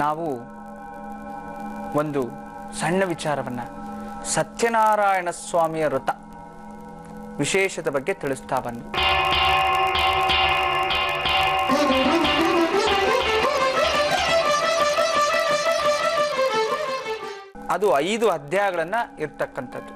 ನಾವು ಒಂದು ಸಣ್ಣ ವಿಚಾರವನ್ನ ಸತ್ಯನಾರಾಯಣ ಸ್ವಾಮಿಯ ವ್ರತ ವಿಶೇಷದ ಬಗ್ಗೆ ತಿಳಿಸ್ತಾ ಬಂದ್ವಿ ಅದು ಐದು ಅಧ್ಯಾಯಗಳನ್ನ ಇರ್ತಕ್ಕಂಥದ್ದು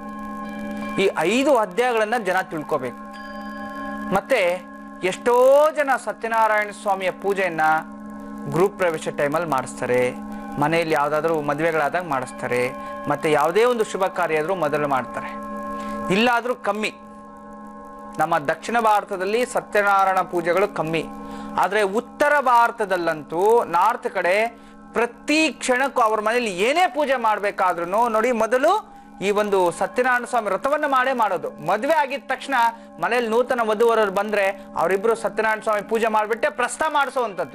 ಈ ಐದು ಅಧ್ಯಾಯಗಳನ್ನ ಜನ ತಿಳ್ಕೋಬೇಕು ಮತ್ತೆ ಎಷ್ಟೋ ಜನ ಸತ್ಯನಾರಾಯಣ ಸ್ವಾಮಿಯ ಪೂಜೆಯನ್ನ ಗ್ರೂಪ್ ಪ್ರವೇಶ ಟೈಮಲ್ಲಿ ಮಾಡಿಸ್ತಾರೆ ಮನೆಯಲ್ಲಿ ಯಾವುದಾದ್ರೂ ಮದುವೆಗಳಾದಾಗ ಮಾಡಿಸ್ತಾರೆ ಮತ್ತೆ ಯಾವುದೇ ಒಂದು ಶುಭ ಕಾರ್ಯ ಆದರೂ ಮೊದಲು ಮಾಡ್ತಾರೆ ಇಲ್ಲಾದರೂ ಕಮ್ಮಿ ನಮ್ಮ ದಕ್ಷಿಣ ಭಾರತದಲ್ಲಿ ಸತ್ಯನಾರಾಯಣ ಪೂಜೆಗಳು ಕಮ್ಮಿ ಆದರೆ ಉತ್ತರ ಭಾರತದಲ್ಲಂತೂ ನಾರ್ತ್ ಕಡೆ ಪ್ರತಿ ಕ್ಷಣಕ್ಕೂ ಅವ್ರ ಮನೇಲಿ ಏನೇ ಪೂಜೆ ಮಾಡ್ಬೇಕಾದ್ರೂ ನೋಡಿ ಮೊದಲು ಈ ಒಂದು ಸತ್ಯನಾರಾಯಣ ಸ್ವಾಮಿ ವ್ರತವನ್ನ ಮಾಡೇ ಮಾಡೋದು ಮದುವೆ ಆಗಿದ ತಕ್ಷಣ ಮನೇಲಿ ನೂತನ ವಧುವರರು ಬಂದ್ರೆ ಅವರಿಬ್ರು ಸತ್ಯನಾರಾಯಣ ಸ್ವಾಮಿ ಪೂಜೆ ಮಾಡಿಬಿಟ್ಟೆ ಪ್ರಸ್ತ ಮಾಡಿಸೋವಂಥದ್ದು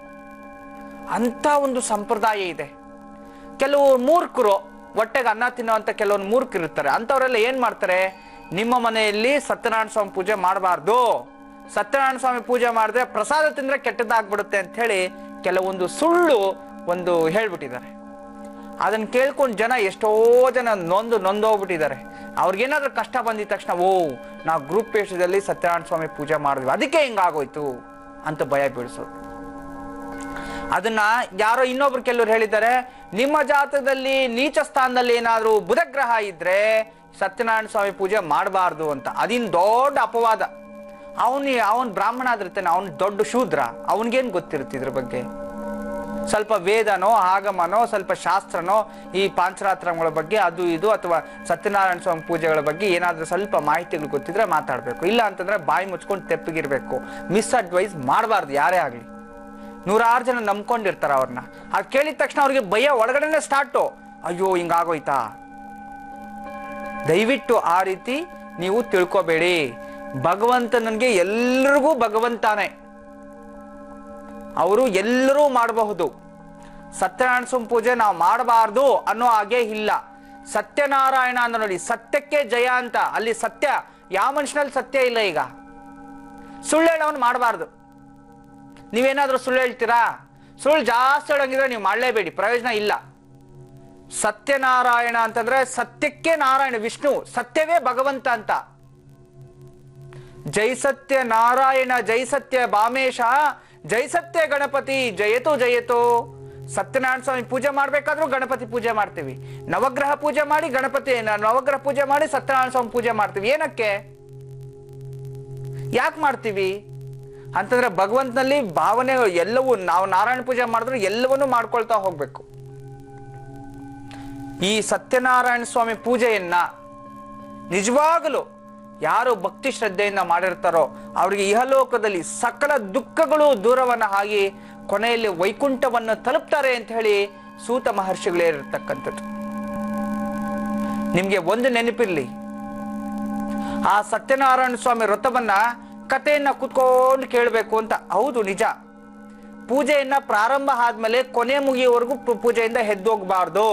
ಅಂತ ಒಂದು ಸಂಪ್ರದಾಯ ಇದೆ ಕೆಲವು ಮೂರ್ಖರು ಹೊಟ್ಟೆಗೆ ಅನ್ನ ತಿನ್ನುವಂತ ಕೆಲವೊಂದು ಮೂರ್ಖರು ಇರ್ತಾರೆ ಅಂತವರೆಲ್ಲ ಏನ್ ಮಾಡ್ತಾರೆ ನಿಮ್ಮ ಮನೆಯಲ್ಲಿ ಸತ್ಯನಾರಾಯಣ ಸ್ವಾಮಿ ಪೂಜೆ ಮಾಡಬಾರ್ದು ಸತ್ಯನಾರಾಯಣ ಸ್ವಾಮಿ ಪೂಜೆ ಮಾಡಿದ್ರೆ ಪ್ರಸಾದ ತಿಂದ್ರೆ ಕೆಟ್ಟದಾಗ್ಬಿಡುತ್ತೆ ಅಂತ ಹೇಳಿ ಕೆಲವೊಂದು ಸುಳ್ಳು ಒಂದು ಹೇಳ್ಬಿಟ್ಟಿದ್ದಾರೆ ಅದನ್ನ ಕೇಳ್ಕೊಂಡು ಜನ ಎಷ್ಟೋ ಜನ ನೊಂದು ನೊಂದೋಗ್ಬಿಟ್ಟಿದ್ದಾರೆ ಅವ್ರಿಗೇನಾದ್ರೂ ಕಷ್ಟ ಬಂದಿದ ತಕ್ಷಣ ಓ ನಾವು ಗ್ರೂಪ್ ವೇಷದಲ್ಲಿ ಸತ್ಯನಾರಾಯಣ ಸ್ವಾಮಿ ಪೂಜೆ ಮಾಡಿದ್ವಿ ಅದಕ್ಕೆ ಹಿಂಗಾಗೋಯ್ತು ಅಂತ ಭಯ ಬೀಳಿಸೋದು ಅದನ್ನ ಯಾರೋ ಇನ್ನೊಬ್ರು ಕೆಲವ್ರು ಹೇಳಿದ್ದಾರೆ ನಿಮ್ಮ ಜಾತಕದಲ್ಲಿ ನೀಚ ಸ್ಥಾನದಲ್ಲಿ ಏನಾದ್ರೂ ಬುಧಗ್ರಹ ಇದ್ರೆ ಸತ್ಯನಾರಾಯಣ ಸ್ವಾಮಿ ಪೂಜೆ ಮಾಡಬಾರ್ದು ಅಂತ ಅದಿನ್ ದೊಡ್ಡ ಅಪವಾದ ಅವನು ಅವನ್ ಬ್ರಾಹ್ಮಣ ಆದಿರ್ತಾನೆ ಅವನ್ ದೊಡ್ಡ ಶೂದ್ರ ಅವನಿಗೇನ್ ಗೊತ್ತಿರುತ್ತೆ ಇದ್ರ ಬಗ್ಗೆ ಸ್ವಲ್ಪ ವೇದನೋ ಆಗಮನೋ ಸ್ವಲ್ಪ ಶಾಸ್ತ್ರನೋ ಈ ಪಾಂಚರಾತ್ರಗಳ ಬಗ್ಗೆ ಅದು ಇದು ಅಥವಾ ಸತ್ಯನಾರಾಯಣ ಸ್ವಾಮಿ ಪೂಜೆಗಳ ಬಗ್ಗೆ ಏನಾದ್ರೂ ಸ್ವಲ್ಪ ಮಾಹಿತಿಗಳು ಗೊತ್ತಿದ್ರೆ ಮಾತಾಡ್ಬೇಕು ಇಲ್ಲ ಅಂತಂದ್ರೆ ಬಾಯಿ ಮುಚ್ಕೊಂಡು ತೆಪ್ಪಗಿರ್ಬೇಕು ಮಿಸ್ ಅಡ್ವೈಸ್ ಮಾಡಬಾರ್ದು ಯಾರೇ ಆಗ್ಲಿ ನೂರಾರು ಜನ ನಂಬ್ಕೊಂಡಿರ್ತಾರ ಅವ್ರನ್ನ ಅದು ಕೇಳಿದ ತಕ್ಷಣ ಅವ್ರಿಗೆ ಭಯ ಒಳಗಡೆನೆ ಸ್ಟಾರ್ಟು ಅಯ್ಯೋ ಹಿಂಗಾಗೋಯ್ತಾ ದಯವಿಟ್ಟು ಆ ರೀತಿ ನೀವು ತಿಳ್ಕೊಬೇಡಿ ಭಗವಂತ ನನಗೆ ಎಲ್ರಿಗೂ ಭಗವಂತಾನೆ ಅವರು ಎಲ್ಲರೂ ಮಾಡಬಹುದು ಸತ್ಯನಾರಾಯಣ ಸ್ವಾಮಿ ಪೂಜೆ ನಾವು ಮಾಡಬಾರ್ದು ಅನ್ನೋ ಹಾಗೆ ಇಲ್ಲ ಸತ್ಯನಾರಾಯಣ ಅಂತ ನೋಡಿ ಸತ್ಯಕ್ಕೆ ಜಯ ಅಂತ ಅಲ್ಲಿ ಸತ್ಯ ಯಾವ ಮನುಷ್ಯನಲ್ಲಿ ಸತ್ಯ ಇಲ್ಲ ಈಗ ಸುಳ್ಳು ಹೇಳೋನು ಮಾಡಬಾರ್ದು ನೀವೇನಾದ್ರೂ ಸುಳ್ಳು ಹೇಳ್ತೀರಾ ಸುಳ್ಳು ಜಾಸ್ತಿ ಹೇಳಂಗಿದ್ರೆ ನೀವು ಮಾಡಲೇಬೇಡಿ ಪ್ರಯೋಜನ ಇಲ್ಲ ಸತ್ಯನಾರಾಯಣ ಅಂತಂದ್ರೆ ಸತ್ಯಕ್ಕೆ ನಾರಾಯಣ ವಿಷ್ಣು ಸತ್ಯವೇ ಭಗವಂತ ಅಂತ ಜೈ ಸತ್ಯ ನಾರಾಯಣ ಜೈ ಸತ್ಯ ಬಾಮೇಶ ಜೈ ಸತ್ಯ ಗಣಪತಿ ಜಯತು ಜಯತು ಸತ್ಯನಾರಾಯಣ ಸ್ವಾಮಿ ಪೂಜೆ ಮಾಡ್ಬೇಕಾದ್ರೂ ಗಣಪತಿ ಪೂಜೆ ಮಾಡ್ತೀವಿ ನವಗ್ರಹ ಪೂಜೆ ಮಾಡಿ ಗಣಪತಿ ನವಗ್ರಹ ಪೂಜೆ ಮಾಡಿ ಸತ್ಯನಾರಾಯಣ ಸ್ವಾಮಿ ಪೂಜೆ ಮಾಡ್ತೀವಿ ಏನಕ್ಕೆ ಯಾಕೆ ಮಾಡ್ತೀವಿ ಅಂತಂದ್ರೆ ಭಗವಂತನಲ್ಲಿ ಭಾವನೆ ಎಲ್ಲವೂ ನಾವು ನಾರಾಯಣ ಪೂಜೆ ಮಾಡಿದ್ರೆ ಎಲ್ಲವನ್ನೂ ಮಾಡ್ಕೊಳ್ತಾ ಹೋಗ್ಬೇಕು ಈ ಸತ್ಯನಾರಾಯಣ ಸ್ವಾಮಿ ಪೂಜೆಯನ್ನ ನಿಜವಾಗಲೂ ಯಾರು ಭಕ್ತಿ ಶ್ರದ್ಧೆಯಿಂದ ಮಾಡಿರ್ತಾರೋ ಅವರಿಗೆ ಇಹಲೋಕದಲ್ಲಿ ಸಕಲ ದುಃಖಗಳು ದೂರವನ್ನ ಆಗಿ ಕೊನೆಯಲ್ಲಿ ವೈಕುಂಠವನ್ನು ತಲುಪ್ತಾರೆ ಅಂತ ಹೇಳಿ ಸೂತ ಮಹರ್ಷಿಗಳೇ ಇರತಕ್ಕಂಥದ್ದು ನಿಮ್ಗೆ ಒಂದು ನೆನಪಿರ್ಲಿ ಆ ಸತ್ಯನಾರಾಯಣ ಸ್ವಾಮಿ ವ್ರತವನ್ನ ಕಥೆಯನ್ನ ಕುತ್ಕೊಂಡು ಕೇಳಬೇಕು ಅಂತ ಹೌದು ನಿಜ ಪೂಜೆಯನ್ನ ಪ್ರಾರಂಭ ಆದ್ಮೇಲೆ ಕೊನೆ ಮುಗಿಯೋವರೆಗೂ ಪೂ- ಪೂಜೆಯಿಂದ ಎದ್ದೋಗ್ಬಾರ್ದು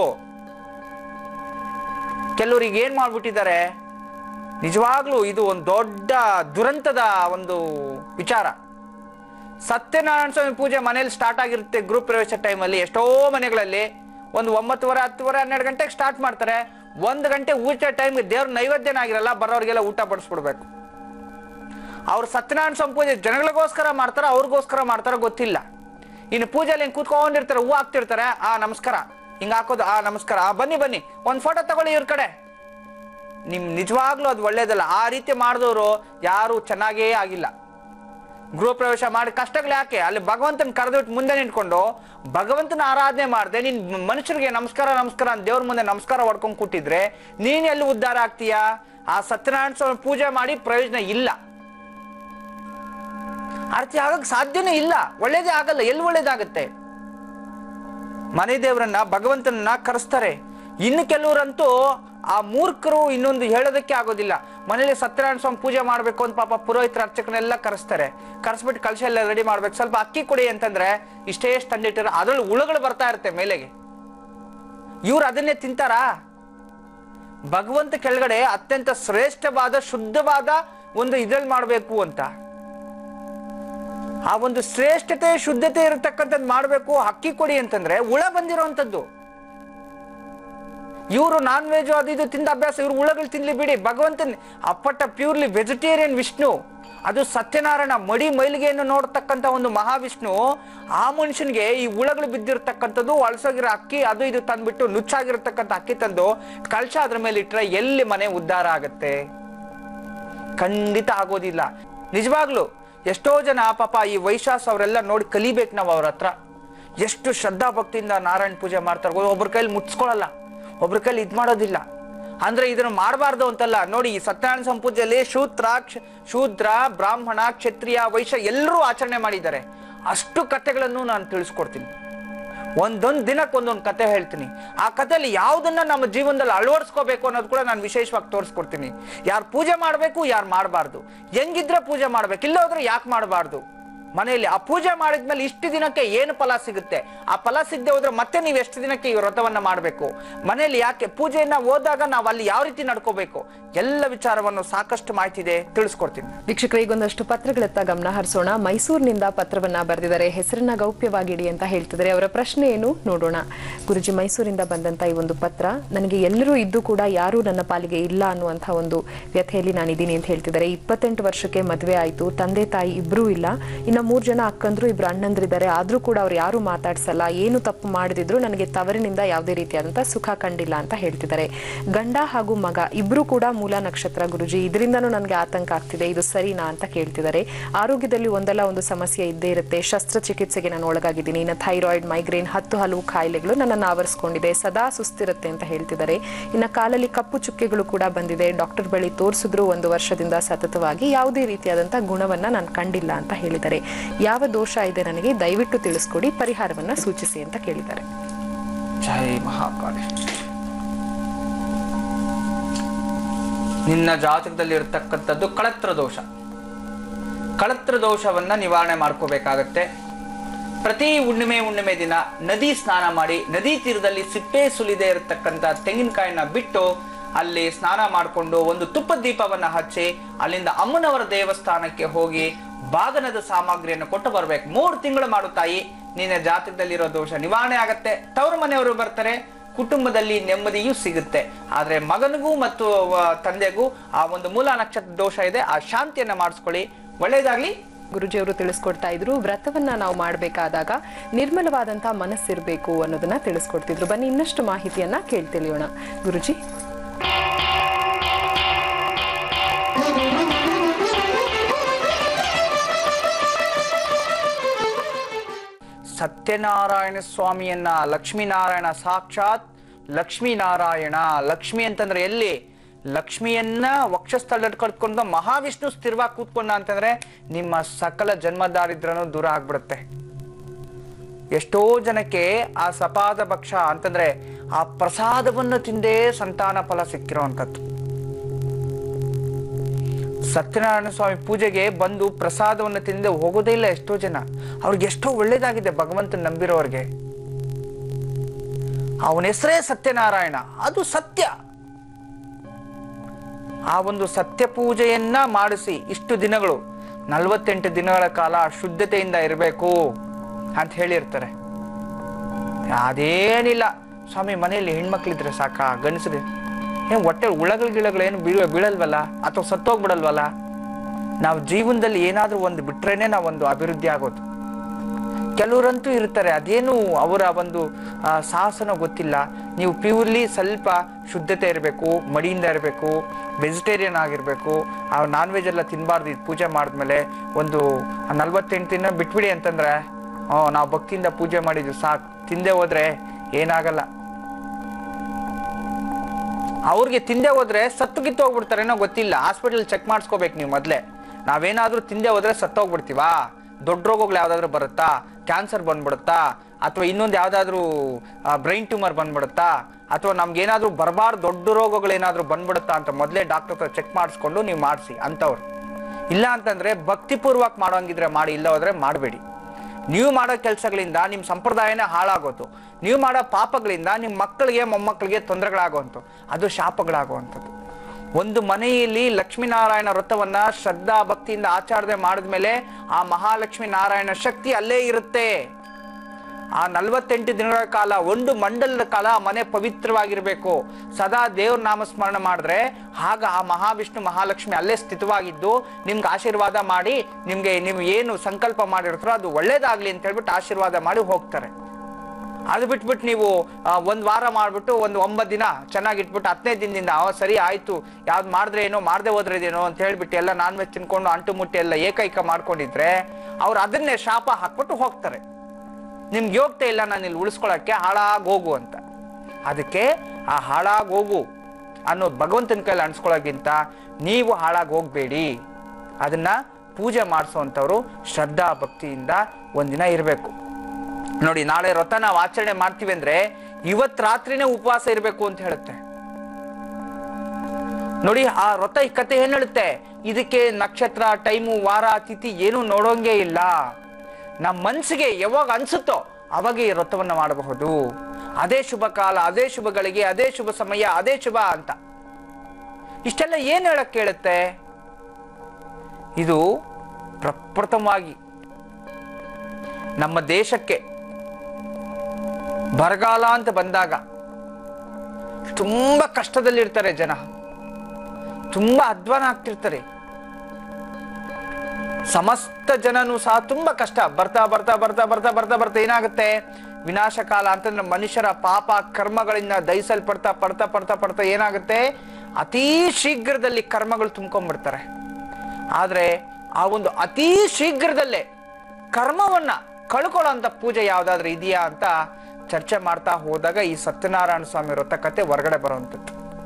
ಕೆಲವರಿಗೆ ಏನ್ ಮಾಡ್ಬಿಟ್ಟಿದ್ದಾರೆ ನಿಜವಾಗ್ಲೂ ಇದು ಒಂದು ದೊಡ್ಡ ದುರಂತದ ಒಂದು ವಿಚಾರ ಸತ್ಯನಾರಾಯಣ ಸ್ವಾಮಿ ಪೂಜೆ ಮನೇಲಿ ಸ್ಟಾರ್ಟ್ ಆಗಿರುತ್ತೆ ಗ್ರೂಪ್ ಪ್ರವೇಶ ಟೈಮಲ್ಲಿ ಎಷ್ಟೋ ಮನೆಗಳಲ್ಲಿ ಒಂದು ಒಂಬತ್ತುವರೆ ಹತ್ತುವರೆ ಹನ್ನೆರಡು ಗಂಟೆಗೆ ಸ್ಟಾರ್ಟ್ ಮಾಡ್ತಾರೆ ಒಂದು ಗಂಟೆ ಊಟ ಟೈಮ್ಗೆ ದೇವ್ರ ನೈವೇದ್ಯನ ಆಗಿರಲ್ಲ ಬರೋರಿಗೆಲ್ಲ ಊಟ ಬಡಿಸ್ಬಿಡ್ಬೇಕು ಅವ್ರು ಸತ್ಯನಾರಾಯಣ ಸ್ವಾಮಿ ಪೂಜೆ ಜನಗಳಿಗೋಸ್ಕರ ಮಾಡ್ತಾರ ಅವ್ರಿಗೋಸ್ಕರ ಮಾಡ್ತಾರ ಗೊತ್ತಿಲ್ಲ ಇನ್ನು ಪೂಜೆಯಲ್ಲಿ ಹಿಂಗೆ ಕೂತ್ಕೊಂಡಿರ್ತಾರೆ ಹೂ ಹಾಕ್ತಿರ್ತಾರೆ ಆ ನಮಸ್ಕಾರ ಹಿಂಗೆ ಹಾಕೋದು ಆ ನಮಸ್ಕಾರ ಆ ಬನ್ನಿ ಬನ್ನಿ ಒಂದು ಫೋಟೋ ತಗೊಳ್ಳಿ ಇವ್ರ ಕಡೆ ನಿಮ್ ನಿಜವಾಗ್ಲೂ ಅದು ಒಳ್ಳೇದಲ್ಲ ಆ ರೀತಿ ಮಾಡಿದವರು ಯಾರು ಚೆನ್ನಾಗೇ ಆಗಿಲ್ಲ ಗೃಹ ಪ್ರವೇಶ ಮಾಡಿ ಕಷ್ಟಗಳು ಯಾಕೆ ಅಲ್ಲಿ ಭಗವಂತನ ಕರೆದಿಟ್ಟು ಮುಂದೆ ನಿಂತ್ಕೊಂಡು ಭಗವಂತನ ಆರಾಧನೆ ಮಾಡದೆ ನೀನ್ ಮನುಷ್ಯರಿಗೆ ನಮಸ್ಕಾರ ನಮಸ್ಕಾರ ಅಂತ ದೇವ್ರ ಮುಂದೆ ನಮಸ್ಕಾರ ಹೊಡ್ಕೊಂಡ್ ಕೂತಿದ್ರೆ ನೀನ್ ಎಲ್ಲಿ ಉದ್ಧಾರ ಆಗ್ತೀಯಾ ಆ ಸತ್ಯನಾರಾಯಣ ಸ್ವಾಮಿ ಪೂಜೆ ಮಾಡಿ ಪ್ರಯೋಜನ ಇಲ್ಲ ಆರತಿ ಆಗಕ್ ಸಾಧ್ಯನೇ ಇಲ್ಲ ಒಳ್ಳೇದೇ ಆಗಲ್ಲ ಎಲ್ಲಿ ಒಳ್ಳೇದಾಗತ್ತೆ ಮನೆ ದೇವರನ್ನ ಭಗವಂತನನ್ನ ಕರೆಸ್ತಾರೆ ಇನ್ನು ಕೆಲವರಂತೂ ಆ ಮೂರ್ಖರು ಇನ್ನೊಂದು ಹೇಳೋದಕ್ಕೆ ಆಗೋದಿಲ್ಲ ಮನೇಲಿ ಸತ್ಯನಾರಾಯಣ ಸ್ವಾಮಿ ಪೂಜೆ ಮಾಡ್ಬೇಕು ಅಂತ ಪಾಪ ಪುರೋಹಿತರ ಅರ್ಚಕನೆಲ್ಲ ಕರೆಸ್ತಾರೆ ಕರೆಸ್ಬಿಟ್ಟು ಕಲಶ ಎಲ್ಲ ರೆಡಿ ಮಾಡ್ಬೇಕು ಸ್ವಲ್ಪ ಅಕ್ಕಿ ಕೊಡಿ ಅಂತಂದ್ರೆ ಇಷ್ಟೇ ತಂದಿಟ್ಟಿರ ಅದ್ರಲ್ಲಿ ಹುಳುಗಳು ಬರ್ತಾ ಇರುತ್ತೆ ಮೇಲೆಗೆ ಇವ್ರು ಅದನ್ನೇ ತಿಂತಾರಾ ಭಗವಂತ ಕೆಳಗಡೆ ಅತ್ಯಂತ ಶ್ರೇಷ್ಠವಾದ ಶುದ್ಧವಾದ ಒಂದು ಇದ್ರಲ್ಲಿ ಮಾಡಬೇಕು ಅಂತ ಆ ಒಂದು ಶ್ರೇಷ್ಠತೆ ಶುದ್ಧತೆ ಇರತಕ್ಕಂಥದ್ದು ಮಾಡಬೇಕು ಅಕ್ಕಿ ಕೊಡಿ ಅಂತಂದ್ರೆ ಹುಳ ಬಂದಿರೋವಂಥದ್ದು ಇವರು ನಾನ್ ವೆಜ್ ಅದು ಇದು ತಿಂದ ಅಭ್ಯಾಸ ಇವ್ರು ಹುಳಗಳು ತಿನ್ಲಿ ಬಿಡಿ ಭಗವಂತನ್ ಅಪ್ಪಟ ಪ್ಯೂರ್ಲಿ ವೆಜಿಟೇರಿಯನ್ ವಿಷ್ಣು ಅದು ಸತ್ಯನಾರಾಯಣ ಮಡಿ ಮೈಲಿಗೆಯನ್ನು ನೋಡ್ತಕ್ಕಂಥ ಒಂದು ಮಹಾವಿಷ್ಣು ಆ ಮನುಷ್ಯನಿಗೆ ಈ ಹುಳಗಳು ಬಿದ್ದಿರ್ತಕ್ಕಂಥದ್ದು ಅಳಸೋಗಿರೋ ಅಕ್ಕಿ ಅದು ಇದು ತಂದ್ಬಿಟ್ಟು ನುಚ್ಚಾಗಿರ್ತಕ್ಕಂಥ ಅಕ್ಕಿ ತಂದು ಕಳಶ ಅದ್ರ ಮೇಲೆ ಇಟ್ರೆ ಎಲ್ಲಿ ಮನೆ ಉದ್ಧಾರ ಆಗತ್ತೆ ಖಂಡಿತ ಆಗೋದಿಲ್ಲ ನಿಜವಾಗ್ಲು ಎಷ್ಟೋ ಜನ ಪಾಪ ಈ ವೈಶಾಸ್ ಅವರೆಲ್ಲ ನೋಡಿ ಕಲಿಬೇಕು ನಾವು ಅವ್ರ ಹತ್ರ ಎಷ್ಟು ಶ್ರದ್ಧಾ ಭಕ್ತಿಯಿಂದ ನಾರಾಯಣ ಪೂಜೆ ಮಾಡ್ತಾರೆ ಒಬ್ರ ಕೈಲಿ ಮುಟ್ಸ್ಕೊಳಲ್ಲ ಒಬ್ರ ಕೈಲಿ ಇದ್ ಮಾಡೋದಿಲ್ಲ ಅಂದ್ರೆ ಇದನ್ನ ಮಾಡಬಾರ್ದು ಅಂತಲ್ಲ ನೋಡಿ ಈ ಸತ್ಯನಾರಾಯಣ ಸಂಪೂಜೆಯಲ್ಲಿ ಶೂದ್ರ ಕ್ಷ- ಶೂದ್ರ ಬ್ರಾಹ್ಮಣ ಕ್ಷತ್ರಿಯ ವೈಶ್ಯ ಎಲ್ಲರೂ ಆಚರಣೆ ಮಾಡಿದ್ದಾರೆ ಅಷ್ಟು ಕಥೆಗಳನ್ನು ನಾನು ತಿಳಿಸ್ಕೊಡ್ತೀನಿ ಒಂದೊಂದು ದಿನಕ್ಕೆ ಒಂದೊಂದು ಕತೆ ಹೇಳ್ತೀನಿ ಆ ಕಥೆಯಲ್ಲಿ ಯಾವುದನ್ನ ನಮ್ಮ ಜೀವನದಲ್ಲಿ ಅಳವಡಿಸ್ಕೋಬೇಕು ಅನ್ನೋದು ಕೂಡ ನಾನು ವಿಶೇಷವಾಗಿ ತೋರಿಸ್ಕೊಡ್ತೀನಿ ಯಾರು ಪೂಜೆ ಮಾಡಬೇಕು ಯಾರು ಮಾಡಬಾರ್ದು ಹೆಂಗಿದ್ರೆ ಪೂಜೆ ಮಾಡ್ಬೇಕು ಇಲ್ಲ ಹೋದ್ರೆ ಯಾಕೆ ಮಾಡಬಾರ್ದು ಮನೆಯಲ್ಲಿ ಆ ಪೂಜೆ ಮಾಡಿದ್ಮೇಲೆ ಇಷ್ಟು ದಿನಕ್ಕೆ ಏನು ಫಲ ಸಿಗುತ್ತೆ ಆ ಫಲ ಸಿಗದೆ ಹೋದ್ರೆ ಮತ್ತೆ ನೀವು ಎಷ್ಟು ದಿನಕ್ಕೆ ಈ ವ್ರತವನ್ನ ಮಾಡಬೇಕು ಮನೆಯಲ್ಲಿ ಯಾಕೆ ಪೂಜೆಯನ್ನ ಹೋದಾಗ ನಾವು ಅಲ್ಲಿ ಯಾವ ರೀತಿ ನಡ್ಕೋಬೇಕು ಎಲ್ಲ ವಿಚಾರವನ್ನು ಸಾಕಷ್ಟು ಮಾಹಿತಿ ಇದೆ ತಿಳಿಸ್ಕೊಡ್ತೀನಿ ವೀಕ್ಷಕರು ಈಗೊಂದಷ್ಟು ಪತ್ರಗಳತ್ತ ಗಮನ ಹರಿಸೋಣ ಮೈಸೂರಿನಿಂದ ಪತ್ರವನ್ನ ಬರೆದಿದ್ದಾರೆ ಹೆಸರನ್ನ ಗೌಪ್ಯವಾಗಿಡಿ ಅಂತ ಹೇಳ್ತಿದ್ದಾರೆ ಅವರ ಪ್ರಶ್ನೆ ಏನು ನೋಡೋಣ ಗುರುಜಿ ಮೈಸೂರಿಂದ ಬಂದಂತ ಈ ಒಂದು ಪತ್ರ ನನಗೆ ಎಲ್ಲರೂ ಇದ್ದು ಕೂಡ ಯಾರೂ ನನ್ನ ಪಾಲಿಗೆ ಇಲ್ಲ ಅನ್ನುವಂಥ ಒಂದು ವ್ಯಥೆಯಲ್ಲಿ ನಾನಿದ್ದೀನಿ ಅಂತ ಹೇಳ್ತಿದ್ದಾರೆ ಇಪ್ಪತ್ತೆಂಟು ವರ್ಷಕ್ಕೆ ಮದುವೆ ಆಯಿತು ತಂದೆ ತಾಯಿ ಇಬ್ಬರೂ ಇಲ್ಲ ಇನ್ನು ಮೂರು ಜನ ಅಕ್ಕಂದ್ರು ಇಬ್ರು ಅಣ್ಣಂದ್ರಿದ್ದಾರೆ ಆದ್ರೂ ಕೂಡ ಅವ್ರು ಯಾರು ಮಾತಾಡ್ಸಲ್ಲ ಏನು ತಪ್ಪು ಮಾಡಿದಿದ್ರು ನನಗೆ ತವರಿನಿಂದ ಯಾವುದೇ ರೀತಿಯಾದಂಥ ಸುಖ ಕಂಡಿಲ್ಲ ಅಂತ ಹೇಳ್ತಿದ್ದಾರೆ ಗಂಡ ಹಾಗೂ ಮಗ ಇಬ್ರು ಕೂಡ ಮೂಲ ನಕ್ಷತ್ರ ಗುರುಜಿ ಇದರಿಂದನೂ ನನಗೆ ಆತಂಕ ಆಗ್ತಿದೆ ಇದು ಸರಿನಾ ಅಂತ ಕೇಳ್ತಿದ್ದಾರೆ ಆರೋಗ್ಯದಲ್ಲಿ ಒಂದಲ್ಲ ಒಂದು ಸಮಸ್ಯೆ ಇದ್ದೇ ಇರುತ್ತೆ ಶಸ್ತ್ರಚಿಕಿತ್ಸೆಗೆ ನಾನು ಒಳಗಾಗಿದ್ದೀನಿ ಇನ್ನು ಥೈರಾಯ್ಡ್ ಮೈಗ್ರೇನ್ ಹತ್ತು ಹಲವು ಕಾಯಿಲೆಗಳು ನನ್ನನ್ನು ಆವರಿಸ್ಕೊಂಡಿದೆ ಸದಾ ಸುಸ್ತಿರುತ್ತೆ ಅಂತ ಹೇಳ್ತಿದ್ದಾರೆ ಇನ್ನು ಕಾಲಲ್ಲಿ ಕಪ್ಪು ಚುಕ್ಕೆಗಳು ಕೂಡ ಬಂದಿದೆ ಡಾಕ್ಟರ್ ಬಳಿ ತೋರಿಸಿದ್ರು ಒಂದು ವರ್ಷದಿಂದ ಸತತವಾಗಿ ಯಾವುದೇ ರೀತಿಯಾದಂಥ ಗುಣವನ್ನ ನಾನು ಕಂಡಿಲ್ಲ ಅಂತ ಹೇಳಿದ್ದಾರೆ ಯಾವ ದೋಷ ಇದೆ ನನಗೆ ದಯವಿಟ್ಟು ತಿಳಿಸ್ಕೊಡಿ ಪರಿಹಾರವನ್ನ ಸೂಚಿಸಿ ಅಂತ ಕೇಳಿದ್ದಾರೆ ಜೈ ಮಹಾಕಾಳಿ ನಿನ್ನ ಜಾತಕದಲ್ಲಿ ಇರತಕ್ಕಂಥದ್ದು ಕಳತ್ರ ದೋಷ ಕಳತ್ರ ದೋಷವನ್ನ ನಿವಾರಣೆ ಮಾಡ್ಕೋಬೇಕಾಗತ್ತೆ ಪ್ರತಿ ಹುಣ್ಣಿಮೆ ಹುಣ್ಣಿಮೆ ದಿನ ನದಿ ಸ್ನಾನ ಮಾಡಿ ನದಿ ತೀರದಲ್ಲಿ ಸಿಪ್ಪೆ ಸುಲಿದೆ ಇರತಕ್ಕಂಥ ತೆಂಗಿನಕಾಯಿನ ಬಿಟ್ಟು ಅಲ್ಲಿ ಸ್ನಾನ ಮಾಡಿಕೊಂಡು ಒಂದು ತುಪ್ಪದ ದೀಪವನ್ನ ಹಚ್ಚಿ ಅಲ್ಲಿಂದ ಅಮ್ಮನವರ ದೇವಸ್ಥಾನಕ್ಕೆ ಹೋಗಿ ಬಾಗನದ ಸಾಮಗ್ರಿಯನ್ನು ಕೊಟ್ಟು ಬರ್ಬೇಕು ಮೂರು ತಿಂಗಳು ಮಾಡು ತಾಯಿ ನಿನ್ನ ಜಾತಕದಲ್ಲಿರೋ ದೋಷ ನಿವಾರಣೆ ಆಗತ್ತೆ ತವರು ಮನೆಯವರು ಬರ್ತಾರೆ ಕುಟುಂಬದಲ್ಲಿ ನೆಮ್ಮದಿಯೂ ಸಿಗುತ್ತೆ ಆದ್ರೆ ಮಗನಿಗೂ ಮತ್ತು ಆ, ತಂದೆಗೂ ಆ ಒಂದು ಮೂಲ ನಕ್ಷತ್ರ ದೋಷ ಇದೆ ಆ ಶಾಂತಿಯನ್ನ ಮಾಡಿಸ್ಕೊಳ್ಳಿ ಒಳ್ಳೇದಾಗ್ಲಿ ಗುರುಜಿಯವರು ತಿಳಿಸ್ಕೊಡ್ತಾ ಇದ್ರು ವ್ರತವನ್ನ ನಾವು ಮಾಡಬೇಕಾದಾಗ ನಿರ್ಮಲವಾದಂತ ಮನಸ್ಸಿರ್ಬೇಕು ಅನ್ನೋದನ್ನ ತಿಳಿಸ್ಕೊಡ್ತಿದ್ರು ಬನ್ನಿ ಇನ್ನಷ್ಟು ಮಾಹಿತಿಯನ್ನ ಕೇಳ್ತಿಳಿಯೋಣ ಗುರುಜಿ ಸತ್ಯನಾರಾಯಣ ಸ್ವಾಮಿಯನ್ನ ಲಕ್ಷ್ಮೀನಾರಾಯಣ ಸಾಕ್ಷಾತ್ ಲಕ್ಷ್ಮೀನಾರಾಯಣ ಲಕ್ಷ್ಮಿ ಅಂತಂದ್ರೆ ಎಲ್ಲಿ ಲಕ್ಷ್ಮಿಯನ್ನ ವಕ್ಷಸ್ಥಳ ಕಟ್ಕೊಂಡು ಮಹಾವಿಷ್ಣು ಸ್ಥಿರವಾಗಿ ಕೂತ್ಕೊಂಡ ಅಂತಂದ್ರೆ ನಿಮ್ಮ ಸಕಲ ಜನ್ಮದಾರಿದ್ರನು ದೂರ ಆಗ್ಬಿಡುತ್ತೆ ಎಷ್ಟೋ ಜನಕ್ಕೆ ಆ ಸಪಾದ ಭಕ್ಷ ಅಂತಂದ್ರೆ ಆ ಪ್ರಸಾದವನ್ನು ತಿಂದೇ ಸಂತಾನ ಫಲ ಸಿಕ್ಕಿರೋವಂಥದ್ದು ಸತ್ಯನಾರಾಯಣ ಸ್ವಾಮಿ ಪೂಜೆಗೆ ಬಂದು ಪ್ರಸಾದವನ್ನು ತಿಂದೆ ಹೋಗೋದೇ ಇಲ್ಲ ಎಷ್ಟೋ ಜನ ಅವ್ರಿಗೆ ಎಷ್ಟೋ ಒಳ್ಳೇದಾಗಿದೆ ಭಗವಂತನ ನಂಬಿರೋರ್ಗೆ ಅವನ ಹೆಸರೇ ಸತ್ಯನಾರಾಯಣ ಅದು ಸತ್ಯ ಆ ಒಂದು ಸತ್ಯ ಪೂಜೆಯನ್ನ ಮಾಡಿಸಿ ಇಷ್ಟು ದಿನಗಳು ನಲವತ್ತೆಂಟು ದಿನಗಳ ಕಾಲ ಶುದ್ಧತೆಯಿಂದ ಇರಬೇಕು ಅಂತ ಹೇಳಿರ್ತಾರೆ ಅದೇನಿಲ್ಲ ಸ್ವಾಮಿ ಮನೆಯಲ್ಲಿ ಹೆಣ್ಮಕ್ಳಿದ್ರೆ ಸಾಕ ಗಂಡಸ್ರಿ ಏನ್ ಹೊಟ್ಟೆ ಉಳಗಳು ಗಿಳಗಳು ಏನು ಬೀಳ ಬೀಳಲ್ವಲ್ಲ ಅಥವಾ ಸತ್ತೋಗ್ಬಿಡಲ್ವಲ್ಲ ನಾವು ಜೀವನದಲ್ಲಿ ಏನಾದ್ರೂ ಒಂದು ಬಿಟ್ರೇನೆ ನಾವು ಒಂದು ಅಭಿವೃದ್ಧಿ ಆಗೋದು ಕೆಲವರಂತೂ ಇರ್ತಾರೆ ಅದೇನು ಅವರ ಒಂದು ಆ, ಸಾಹಸನೋ ಗೊತ್ತಿಲ್ಲ ನೀವು ಪ್ಯೂರ್ಲಿ ಸ್ವಲ್ಪ ಶುದ್ಧತೆ ಇರಬೇಕು ಮಡಿಯಿಂದ ಇರಬೇಕು ವೆಜಿಟೇರಿಯನ್ ಆಗಿರಬೇಕು ಆ ನಾನ್ ವೆಜ್ ಎಲ್ಲ ತಿನ್ನಬಾರ್ದು ಇದು ಪೂಜೆ ಮಾಡಿದ್ಮೇಲೆ ಒಂದು ನಲ್ವತ್ತೆಂಟು ದಿನ ಬಿಟ್ಬಿಡಿ ಅಂತಂದ್ರೆ ಹ್ಞೂ ನಾವು ಭಕ್ತಿಯಿಂದ ಪೂಜೆ ಮಾಡಿದ್ವಿ ಸಾಕು ತಿಂದೆ ಹೋದ್ರೆ ಏನಾಗಲ್ಲ ಅವ್ರಿಗೆ ತಿಂದೆ ಹೋದ್ರೆ ಸತ್ತು ಕಿತ್ತು ಹೋಗ್ಬಿಡ್ತಾರೇನೋ ಗೊತ್ತಿಲ್ಲ ಹಾಸ್ಪಿಟಲ್ ಚೆಕ್ ಮಾಡಿಸ್ಕೋಬೇಕು ನೀವು ಮೊದಲೇ ನಾವೇನಾದ್ರೂ ತಿಂದೆ ಹೋದ್ರೆ ಸತ್ತೋಗ್ಬಿಡ್ತೀವಾ ದೊಡ್ಡ ರೋಗಗಳು ಯಾವ್ದಾದ್ರು ಬರುತ್ತಾ ಕ್ಯಾನ್ಸರ್ ಬಂದ್ಬಿಡುತ್ತಾ ಅಥವಾ ಇನ್ನೊಂದು ಯಾವ್ದಾದ್ರು ಬ್ರೈನ್ ಟ್ಯೂಮರ್ ಬಂದ್ಬಿಡುತ್ತಾ ಅಥವಾ ನಮ್ಗೇನಾದ್ರೂ ಬರಬಾರ್ದು ದೊಡ್ಡ ರೋಗಗಳು ಏನಾದ್ರೂ ಬಂದ್ಬಿಡುತ್ತಾ ಅಂತ ಮೊದಲೇ ಡಾಕ್ಟರ್ ಹತ್ರ ಚೆಕ್ ಮಾಡಿಸ್ಕೊಂಡು ನೀವು ಮಾಡಿಸಿ ಅಂಥವ್ರು ಇಲ್ಲ ಅಂತಂದ್ರೆ ಭಕ್ತಿಪೂರ್ವಕ ಮಾಡೋಂಗಿದ್ರೆ ಮಾಡಿ ಇಲ್ಲ ಹೋದ್ರೆ ಮಾಡಬೇಡಿ ನೀವು ಮಾಡೋ ಕೆಲಸಗಳಿಂದ ನಿಮ್ಮ ಸಂಪ್ರದಾಯನೇ ಹಾಳಾಗೋದು ನೀವು ಮಾಡೋ ಪಾಪಗಳಿಂದ ನಿಮ್ಮ ಮಕ್ಕಳಿಗೆ ಮೊಮ್ಮಕ್ಕಳಿಗೆ ತೊಂದರೆಗಳಾಗುವಂಥ ಅದು ಶಾಪಗಳಾಗುವಂಥದ್ದು ಒಂದು ಮನೆಯಲ್ಲಿ ಲಕ್ಷ್ಮೀನಾರಾಯಣ ವ್ರತವನ್ನ ಶ್ರದ್ಧಾ ಭಕ್ತಿಯಿಂದ ಆಚರಣೆ ಮಾಡಿದ್ಮೇಲೆ ಆ ಮಹಾಲಕ್ಷ್ಮೀ ನಾರಾಯಣ ಶಕ್ತಿ ಅಲ್ಲೇ ಇರುತ್ತೆ ಆ ನಲವತ್ತೆಂಟು ದಿನಗಳ ಕಾಲ ಒಂದು ಮಂಡಲದ ಕಾಲ ಆ ಮನೆ ಪವಿತ್ರವಾಗಿರ್ಬೇಕು ಸದಾ ದೇವ್ರ ನಾಮಸ್ಮರಣೆ ಮಾಡಿದ್ರೆ ಆಗ ಆ ಮಹಾವಿಷ್ಣು ಮಹಾಲಕ್ಷ್ಮಿ ಅಲ್ಲೇ ಸ್ಥಿತವಾಗಿದ್ದು ನಿಮ್ಗೆ ಆಶೀರ್ವಾದ ಮಾಡಿ ನಿಮ್ಗೆ ನೀವು ಏನು ಸಂಕಲ್ಪ ಮಾಡಿರ್ತಾರೋ ಅದು ಒಳ್ಳೇದಾಗ್ಲಿ ಅಂತ ಹೇಳ್ಬಿಟ್ಟು ಆಶೀರ್ವಾದ ಮಾಡಿ ಹೋಗ್ತಾರೆ ಅದು ಬಿಟ್ಬಿಟ್ಟು ನೀವು ಆ, ಒಂದ್ ವಾರ ಮಾಡ್ಬಿಟ್ಟು ಒಂದು ಒಂಬತ್ತು ದಿನ ಚೆನ್ನಾಗಿ ಇಟ್ಬಿಟ್ಟು ಹತ್ತನೇ ದಿನದಿಂದ ಅವ ಸರಿ ಆಯ್ತು ಯಾವ್ದು ಮಾಡಿದ್ರೆ ಏನೋ ಮಾಡದೆ ಹೋದ್ರೆ ಇದೇನೋ ಅಂತ ಹೇಳ್ಬಿಟ್ಟು ಎಲ್ಲ ನಾನ್ ವೆಜ್ ತಿನ್ಕೊಂಡು ಅಂಟು ಮುಟ್ಟಿ ಎಲ್ಲ ಏಕೈಕ ಮಾಡ್ಕೊಂಡಿದ್ರೆ ಅವ್ರು ಅದನ್ನೇ ಶಾಪ ಹಾಕ್ಬಿಟ್ಟು ಹೋಗ್ತಾರೆ ನಿಮ್ಗೆ ಯೋಗ್ಯತೆ ಇಲ್ಲ ನಾನು ಇಲ್ಲಿ ಉಳಿಸ್ಕೊಳಕ್ಕೆ ಹಾಳಾಗಿ ಹೋಗು ಅಂತ ಅದಕ್ಕೆ ಆ ಹಾಳಾಗಿ ಹೋಗು ಅನ್ನೋದು ಭಗವಂತನ ಕೈಲಿ ಅನ್ಸ್ಕೊಳ್ಳೋಕ್ಕಿಂತ ನೀವು ಹಾಳಾಗಿ ಹೋಗ್ಬೇಡಿ ಅದನ್ನ ಪೂಜೆ ಮಾಡಿಸೋವಂಥವ್ರು ಶ್ರದ್ಧಾ ಭಕ್ತಿಯಿಂದ ಒಂದಿನ ಇರಬೇಕು ನೋಡಿ ನಾಳೆ ವ್ರತ ನಾವು ಆಚರಣೆ ಮಾಡ್ತೀವಿ ಅಂದ್ರೆ ಇವತ್ ರಾತ್ರಿನೇ ಉಪವಾಸ ಇರಬೇಕು ಅಂತ ಹೇಳುತ್ತೆ ನೋಡಿ ಆ ವ್ರತ ಈ ಕತೆ ಏನ್ ಹೇಳುತ್ತೆ ಇದಕ್ಕೆ ನಕ್ಷತ್ರ ಟೈಮು ವಾರ ತಿಥಿ ಏನು ನೋಡೋಂಗೆ ಇಲ್ಲ ನಮ್ಮ ಮನ್ಸಿಗೆ ಯಾವಾಗ ಅನ್ಸುತ್ತೋ ಅವಾಗ ಈ ವ್ರತವನ್ನ ಮಾಡಬಹುದು ಅದೇ ಶುಭ ಕಾಲ ಅದೇ ಶುಭ ಗಳಿಗೆ ಅದೇ ಶುಭ ಸಮಯ ಅದೇ ಶುಭ ಅಂತ ಇಷ್ಟೆಲ್ಲ ಏನ್ ಹೇಳಕ್ ಕೇಳುತ್ತೆ ಇದು ಪ್ರಪ್ರಥಮವಾಗಿ ನಮ್ಮ ದೇಶಕ್ಕೆ ಬರಗಾಲ ಅಂತ ಬಂದಾಗ ತುಂಬಾ ಕಷ್ಟದಲ್ಲಿರ್ತಾರೆ ಜನ ತುಂಬಾ ಅಧ್ವಾನ ಆಗ್ತಿರ್ತಾರೆ ಸಮಸ್ತ ಜನನು ಸಹ ತುಂಬಾ ಕಷ್ಟ ಬರ್ತಾ ಬರ್ತಾ ಬರ್ತಾ ಬರ್ತಾ ಬರ್ತಾ ಬರ್ತಾ ಏನಾಗುತ್ತೆ ವಿನಾಶ ಕಾಲ ಅಂತಂದ್ರೆ ಮನುಷ್ಯರ ಪಾಪ ಕರ್ಮಗಳಿಂದ ದಹಿಸಲ್ಪಡ್ತಾ ಪಡ್ತಾ ಪಡ್ತಾ ಪಡ್ತಾ ಏನಾಗುತ್ತೆ ಅತೀ ಶೀಘ್ರದಲ್ಲಿ ಕರ್ಮಗಳು ತುಂಬ್ಕೊಂಡ್ಬಿಡ್ತಾರೆ ಆದ್ರೆ ಆ ಒಂದು ಅತೀ ಶೀಘ್ರದಲ್ಲೇ ಕರ್ಮವನ್ನ ಕಳ್ಕೊಳ್ಳೋ ಅಂತ ಪೂಜೆ ಯಾವ್ದಾದ್ರು ಇದೆಯಾ ಅಂತ ಚರ್ಚೆ ಮಾಡ್ತಾ ಹೋದಾಗ ಈ ಸತ್ಯನಾರಾಯಣ ಸ್ವಾಮಿ ವ್ರತ ಕತೆ ಹೊರಗಡೆ ಬರುವಂಥದ್ದು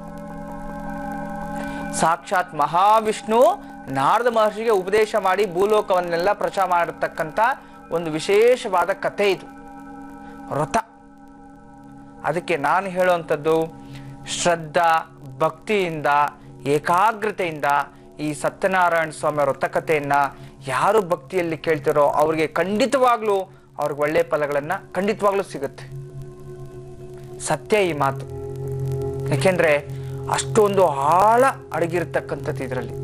ಸಾಕ್ಷಾತ್ ಮಹಾವಿಷ್ಣು ನಾರದ ಮಹರ್ಷಿಗೆ ಉಪದೇಶ ಮಾಡಿ ಭೂಲೋಕವನ್ನೆಲ್ಲ ಪ್ರಚಾರ ಮಾಡಿರ್ತಕ್ಕಂಥ ಒಂದು ವಿಶೇಷವಾದ ಕಥೆ ಇದು ವ್ರತ ಅದಕ್ಕೆ ನಾನು ಹೇಳುವಂಥದ್ದು ಶ್ರದ್ಧಾ ಭಕ್ತಿಯಿಂದ ಏಕಾಗ್ರತೆಯಿಂದ ಈ ಸತ್ಯನಾರಾಯಣ ಸ್ವಾಮಿ ವ್ರತ ಕಥೆಯನ್ನ ಯಾರು ಭಕ್ತಿಯಲ್ಲಿ ಕೇಳ್ತಿರೋ ಅವ್ರಿಗೆ ಖಂಡಿತವಾಗ್ಲೂ ಅವ್ರಿಗೆ ಒಳ್ಳೆ ಫಲಗಳನ್ನ ಖಂಡಿತವಾಗ್ಲೂ ಸಿಗುತ್ತೆ ಸತ್ಯ ಈ ಮಾತು ಯಾಕೆಂದ್ರೆ ಅಷ್ಟೊಂದು ಆಳ ಅಡಗಿರ್ತಕ್ಕಂಥದ್ದು ಇದರಲ್ಲಿ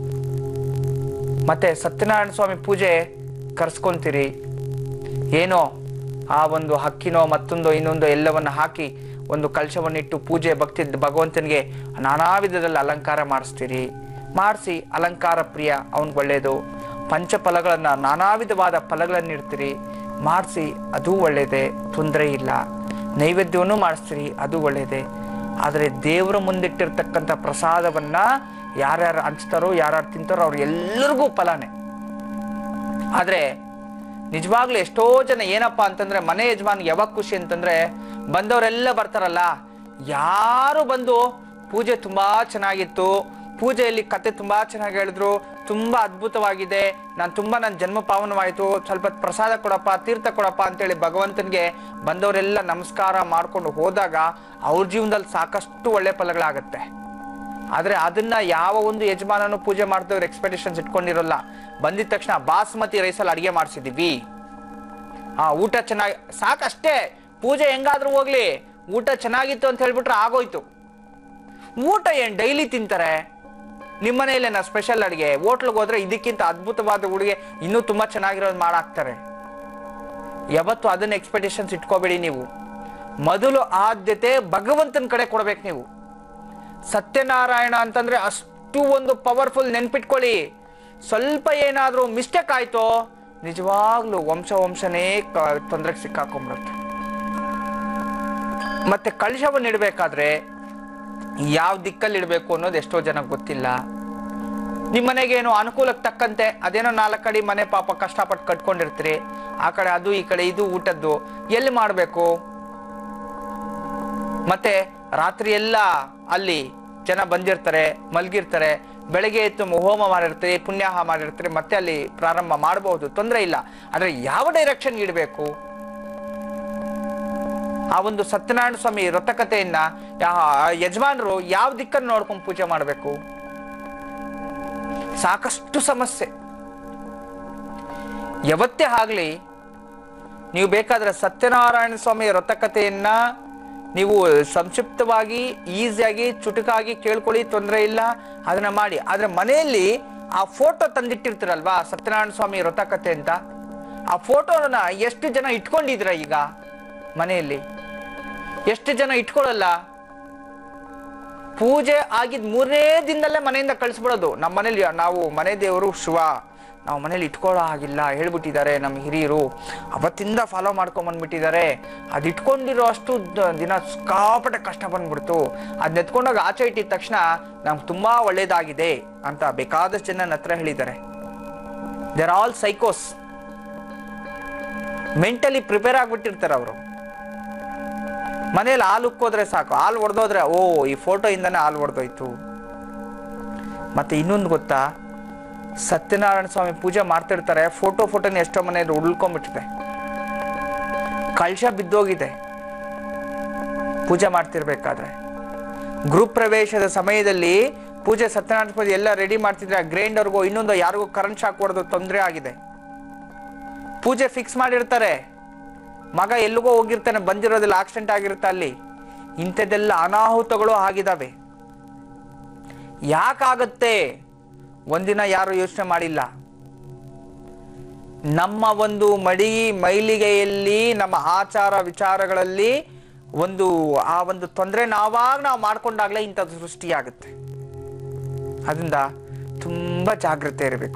ಮತ್ತೆ ಸತ್ಯನಾರಾಯಣ ಸ್ವಾಮಿ ಪೂಜೆ ಕರ್ಸ್ಕೊಂತೀರಿ ಏನೋ ಆ ಒಂದು ಹಕ್ಕಿನೋ ಮತ್ತೊಂದು ಇನ್ನೊಂದು ಎಲ್ಲವನ್ನ ಹಾಕಿ ಒಂದು ಕಲಶವನ್ನಿಟ್ಟು ಪೂಜೆ ಭಕ್ತಿ ಭಗವಂತನಿಗೆ ನಾನಾ ವಿಧದಲ್ಲಿ ಅಲಂಕಾರ ಮಾಡಿಸ್ತೀರಿ ಮಾಡಿಸಿ ಅಲಂಕಾರ ಪ್ರಿಯ ಅವನ್ಗೆ ಒಳ್ಳೇದು ಪಂಚಫಲಗಳನ್ನ ನಾನಾ ವಿಧವಾದ ಫಲಗಳನ್ನ ಇಡ್ತೀರಿ ಮಾಡಿಸಿ ಅದು ಒಳ್ಳೇದೇ ತೊಂದರೆ ಇಲ್ಲ ನೈವೇದ್ಯವನ್ನು ಮಾಡಿಸ್ತೀರಿ ಅದು ಒಳ್ಳೇದೇ ಆದರೆ ದೇವರ ಮುಂದಿಟ್ಟಿರ್ತಕ್ಕಂಥ ಪ್ರಸಾದವನ್ನ ಯಾರ್ಯಾರು ಹಂಚ್ತಾರೋ ಯಾರ್ಯಾರು ತಿಂತಾರೋ ಅವ್ರು ಎಲ್ಲರಿಗೂ ಫಲನೇ ಆದ್ರೆ ನಿಜವಾಗ್ಲೂ ಎಷ್ಟೋ ಜನ ಏನಪ್ಪಾ ಅಂತಂದ್ರೆ ಮನೆ ಯಜಮಾನ್ ಯಾವಾಗ ಖುಷಿ ಅಂತಂದ್ರೆ ಬಂದವರೆಲ್ಲ ಬರ್ತಾರಲ್ಲ ಯಾರು ಬಂದು ಪೂಜೆ ತುಂಬಾ ಚೆನ್ನಾಗಿತ್ತು ಪೂಜೆಯಲ್ಲಿ ಕತೆ ತುಂಬಾ ಚೆನ್ನಾಗಿ ಹೇಳಿದ್ರು ತುಂಬಾ ಅದ್ಭುತವಾಗಿದೆ ನಾನು ತುಂಬಾ ನನ್ನ ಜನ್ಮ ಪಾವನವಾಯಿತು ಸ್ವಲ್ಪ ಪ್ರಸಾದ ಕೊಡಪ್ಪ ತೀರ್ಥ ಕೊಡಪ್ಪ ಅಂತೇಳಿ ಭಗವಂತನಿಗೆ ಬಂದವರೆಲ್ಲ ನಮಸ್ಕಾರ ಮಾಡ್ಕೊಂಡು ಹೋದಾಗ ಅವ್ರ ಜೀವನದಲ್ಲಿ ಸಾಕಷ್ಟು ಒಳ್ಳೆ ಫಲಗಳಾಗತ್ತೆ ಆದ್ರೆ ಅದನ್ನ ಯಾವ ಒಂದು ಯಜಮಾನನು ಪೂಜೆ ಮಾಡ್ದವ್ರು ಎಕ್ಸ್ಪೆಕ್ಟೇಷನ್ಸ್ ಇಟ್ಕೊಂಡಿರಲ್ಲ ಬಂದಿದ ತಕ್ಷಣ ಬಾಸ್ಮತಿ ರೈಸಲ್ಲಿ ಅಡಿಗೆ ಮಾಡಿಸಿದೀವಿ ಆ ಊಟ ಚೆನ್ನಾಗಿ ಸಾಕಷ್ಟೇ ಪೂಜೆ ಹೆಂಗಾದ್ರೂ ಹೋಗ್ಲಿ ಊಟ ಚೆನ್ನಾಗಿತ್ತು ಅಂತ ಹೇಳ್ಬಿಟ್ರೆ ಆಗೋಯ್ತು ಊಟ ಏನ್ ಡೈಲಿ ತಿಂತಾರೆ ನಿಮ್ಮ ಮನೆಯಲ್ಲೇನ ಸ್ಪೆಷಲ್ ಅಡಿಗೆ ಹೋಟ್ಲಿಗೆ ಹೋದ್ರೆ ಇದಕ್ಕಿಂತ ಅದ್ಭುತವಾದ ಉಡುಗೆ ಇನ್ನೂ ತುಂಬಾ ಚೆನ್ನಾಗಿರೋದು ಮಾಡಾಕ್ತಾರೆ ಯಾವತ್ತು ಅದನ್ನ ಎಕ್ಸ್ಪೆಕ್ಟೇಷನ್ಸ್ ಇಟ್ಕೋಬೇಡಿ ನೀವು ಮೊದಲು ಆದ್ಯತೆ ಭಗವಂತನ ಕಡೆ ಕೊಡ್ಬೇಕು ನೀವು ಸತ್ಯನಾರಾಯಣ ಅಂತಂದ್ರೆ ಅಷ್ಟು ಒಂದು ಪವರ್ಫುಲ್ ನೆನ್ಪಿಟ್ಕೊಳ್ಳಿ ಸ್ವಲ್ಪ ಏನಾದ್ರೂ ಮಿಸ್ಟೇಕ್ ಆಯ್ತೋ ನಿಜವಾಗ್ಲೂ ವಂಶ ವಂಶನೇ ಕ- ತೊಂದರೆಗೆ ಸಿಕ್ಕಾಕೊಂಡ್ಬಿಡುತ್ತೆ ಮತ್ತೆ ಕಳಶವನ್ನು ಇಡಬೇಕಾದ್ರೆ ಯಾವ ದಿಕ್ಕಲ್ಲಿ ಇಡಬೇಕು ಅನ್ನೋದು ಎಷ್ಟೋ ಜನ ಗೊತ್ತಿಲ್ಲ ನಿಮ್ಮ ಮನೆಗೆ ಏನೋ ಅನುಕೂಲಕ್ಕೆ ತಕ್ಕಂತೆ ಅದೇನೋ ನಾಲ್ಕು ಕಡೆ ಮನೆ ಪಾಪ ಕಷ್ಟಪಟ್ಟು ಕಟ್ಕೊಂಡಿರ್ತೀರಿ ಆ ಕಡೆ ಅದು ಈ ಕಡೆ ಇದು ಊಟದ್ದು ಎಲ್ಲಿ ಮಾಡಬೇಕು ಮತ್ತೆ ರಾತ್ರಿ ಎಲ್ಲ ಅಲ್ಲಿ ಜನ ಬಂದಿರ್ತಾರೆ ಮಲಗಿರ್ತಾರೆ ಬೆಳಗ್ಗೆ ಎದ್ದು ಹೋಮ ಮಾಡಿರ್ತಾರೆ ಪುಣ್ಯಾಹ ಮಾಡಿರ್ತಾರೆ ಮತ್ತೆ ಅಲ್ಲಿ ಪ್ರಾರಂಭ ಮಾಡಬಹುದು ತೊಂದರೆ ಇಲ್ಲ ಆದ್ರೆ ಯಾವ ಡೈರೆಕ್ಷನ್ ಇಡಬೇಕು ಆ ಒಂದು ಸತ್ಯನಾರಾಯಣ ಸ್ವಾಮಿ ವ್ರತಕತೆಯನ್ನ ಯಾ- ಯಜಮಾನರು ಯಾವ ದಿಕ್ಕನ್ನು ನೋಡ್ಕೊಂಡು ಪೂಜೆ ಮಾಡಬೇಕು ಸಾಕಷ್ಟು ಸಮಸ್ಯೆ ಯಾವತ್ತೇ ಆಗ್ಲಿ ನೀವು ಬೇಕಾದ್ರೆ ಸತ್ಯನಾರಾಯಣ ಸ್ವಾಮಿ ವ್ರತಕತೆಯನ್ನ ನೀವು ಸಂಕ್ಷಿಪ್ತವಾಗಿ ಈಸಿಯಾಗಿ ಚುಟುಕಾಗಿ ಕೇಳ್ಕೊಳ್ಳಿ ತೊಂದರೆ ಇಲ್ಲ ಅದನ್ನ ಮಾಡಿ ಆದ್ರೆ ಮನೆಯಲ್ಲಿ ಆ ಫೋಟೋ ತಂದಿಟ್ಟಿರ್ತೀರಲ್ವಾ ಸತ್ಯನಾರಾಯಣ ಸ್ವಾಮಿ ವ್ರತಕಥೆ ಅಂತ ಆ ಫೋಟೋನ ಎಷ್ಟು ಜನ ಇಟ್ಕೊಂಡಿದ್ರ ಈಗ ಮನೆಯಲ್ಲಿ ಎಷ್ಟು ಜನ ಇಟ್ಕೊಳ್ಳಲ್ಲ ಪೂಜೆ ಆಗಿದ್ ಮೂರನೇ ದಿನದಲ್ಲೇ ಮನೆಯಿಂದ ಕಳಿಸ್ಬಿಡೋದು ನಮ್ಮ ಮನೇಲಿ ನಾವು ಮನೆ ದೇವರು ಶಿವ ನಾವು ಮನೇಲಿ ಇಟ್ಕೊಳ್ಳೋ ಆಗಿಲ್ಲ ಹೇಳ್ಬಿಟ್ಟಿದ್ದಾರೆ ನಮ್ಮ ಹಿರಿಯರು ಅವತ್ತಿಂದ ಫಾಲೋ ಮಾಡ್ಕೊಂಡ್ ಬಂದ್ಬಿಟ್ಟಿದ್ದಾರೆ ಅದು ಇಟ್ಕೊಂಡಿರೋ ಅಷ್ಟು ದ- ದಿನ ಸಿಕ್ಕಾಪಟ್ಟೆ ಕಷ್ಟ ಬಂದ್ಬಿಡ್ತು ಅದ್ ನೆತ್ಕೊಂಡಾಗ ಆಚೆ ಇಟ್ಟಿದ ತಕ್ಷಣ ನಮ್ಗೆ ತುಂಬಾ ಒಳ್ಳೇದಾಗಿದೆ ಅಂತ ಬೇಕಾದಷ್ಟು ಜನ ನನ್ನ ಹತ್ರ ಹೇಳಿದ್ದಾರೆ ದೇರ್ ಆಲ್ ಸೈಕೋಸ್ ಮೆಂಟಲಿ ಪ್ರಿಪೇರ್ ಆಗ್ಬಿಟ್ಟಿರ್ತಾರೆ ಅವರು ಮನೇಲಿ ಹಾಲು ಉಕ್ಕೋದ್ರೆ ಸಾಕು ಹಾಲು ಹೊಡೆದೋದ್ರೆ ಓ ಈ ಫೋಟೋ ಇಂದಾನೆ ಹಾಲು ಹೊಡೆದೋಯ್ತು ಮತ್ತೆ ಇನ್ನೊಂದು ಗೊತ್ತಾ ಸತ್ಯನಾರಾಯಣ ಸ್ವಾಮಿ ಪೂಜೆ ಮಾಡ್ತಿರ್ತಾರೆ ಫೋಟೋ ಫೋಟೋನ ಎಷ್ಟೋ ಮನೆಯಲ್ಲಿ ಉಳ್ಕೊಂಡ್ಬಿಟ್ಟಿದೆ ಕಳಶ ಬಿದ್ದೋಗಿದೆ ಪೂಜೆ ಮಾಡ್ತಿರ್ಬೇಕಾದ್ರೆ ಗ್ರೂಪ್ ಪ್ರವೇಶದ ಸಮಯದಲ್ಲಿ ಪೂಜೆ ಸತ್ಯನಾರಾಯಣ ಪೂಜೆ ಎಲ್ಲ ರೆಡಿ ಮಾಡ್ತಿದ್ರೆ ಗ್ರೈಂಡರ್ಗೋ ಇನ್ನೊಂದು ಯಾರಿಗೋ ಕರೆಂಟ್ ಶಾಕ್ ಹೊಡೆದು ತೊಂದರೆ ಆಗಿದೆ ಪೂಜೆ ಫಿಕ್ಸ್ ಮಾಡಿರ್ತಾರೆ ಮಗ ಎಲ್ಲಿಗೋ ಹೋಗಿರ್ತಾನೆ ಬಂದಿರೋದಿಲ್ಲ ಆಕ್ಸಿಡೆಂಟ್ ಆಗಿರುತ್ತೆ ಅಲ್ಲಿ ಇಂಥದ್ದೆಲ್ಲ ಅನಾಹುತಗಳು ಆಗಿದಾವೆ ಯಾಕಾಗತ್ತೆ ಒಂದಿನ ಯಾರು ಯೋಚನೆ ಮಾಡಿಲ್ಲ ನಮ್ಮ ಒಂದು ಮಡಿ ಮೈಲಿಗೆಯಲ್ಲಿ ನಮ್ಮ ಆಚಾರ ವಿಚಾರಗಳಲ್ಲಿ ಒಂದು ಆ ಒಂದು ತೊಂದರೆ ನಾವಾಗ ನಾವು ಮಾಡ್ಕೊಂಡಾಗ್ಲೇ ಇಂಥದ್ದು ಸೃಷ್ಟಿಯಾಗುತ್ತೆ ಅದರಿಂದ ತುಂಬಾ ಜಾಗ್ರತೆ ಇರಬೇಕು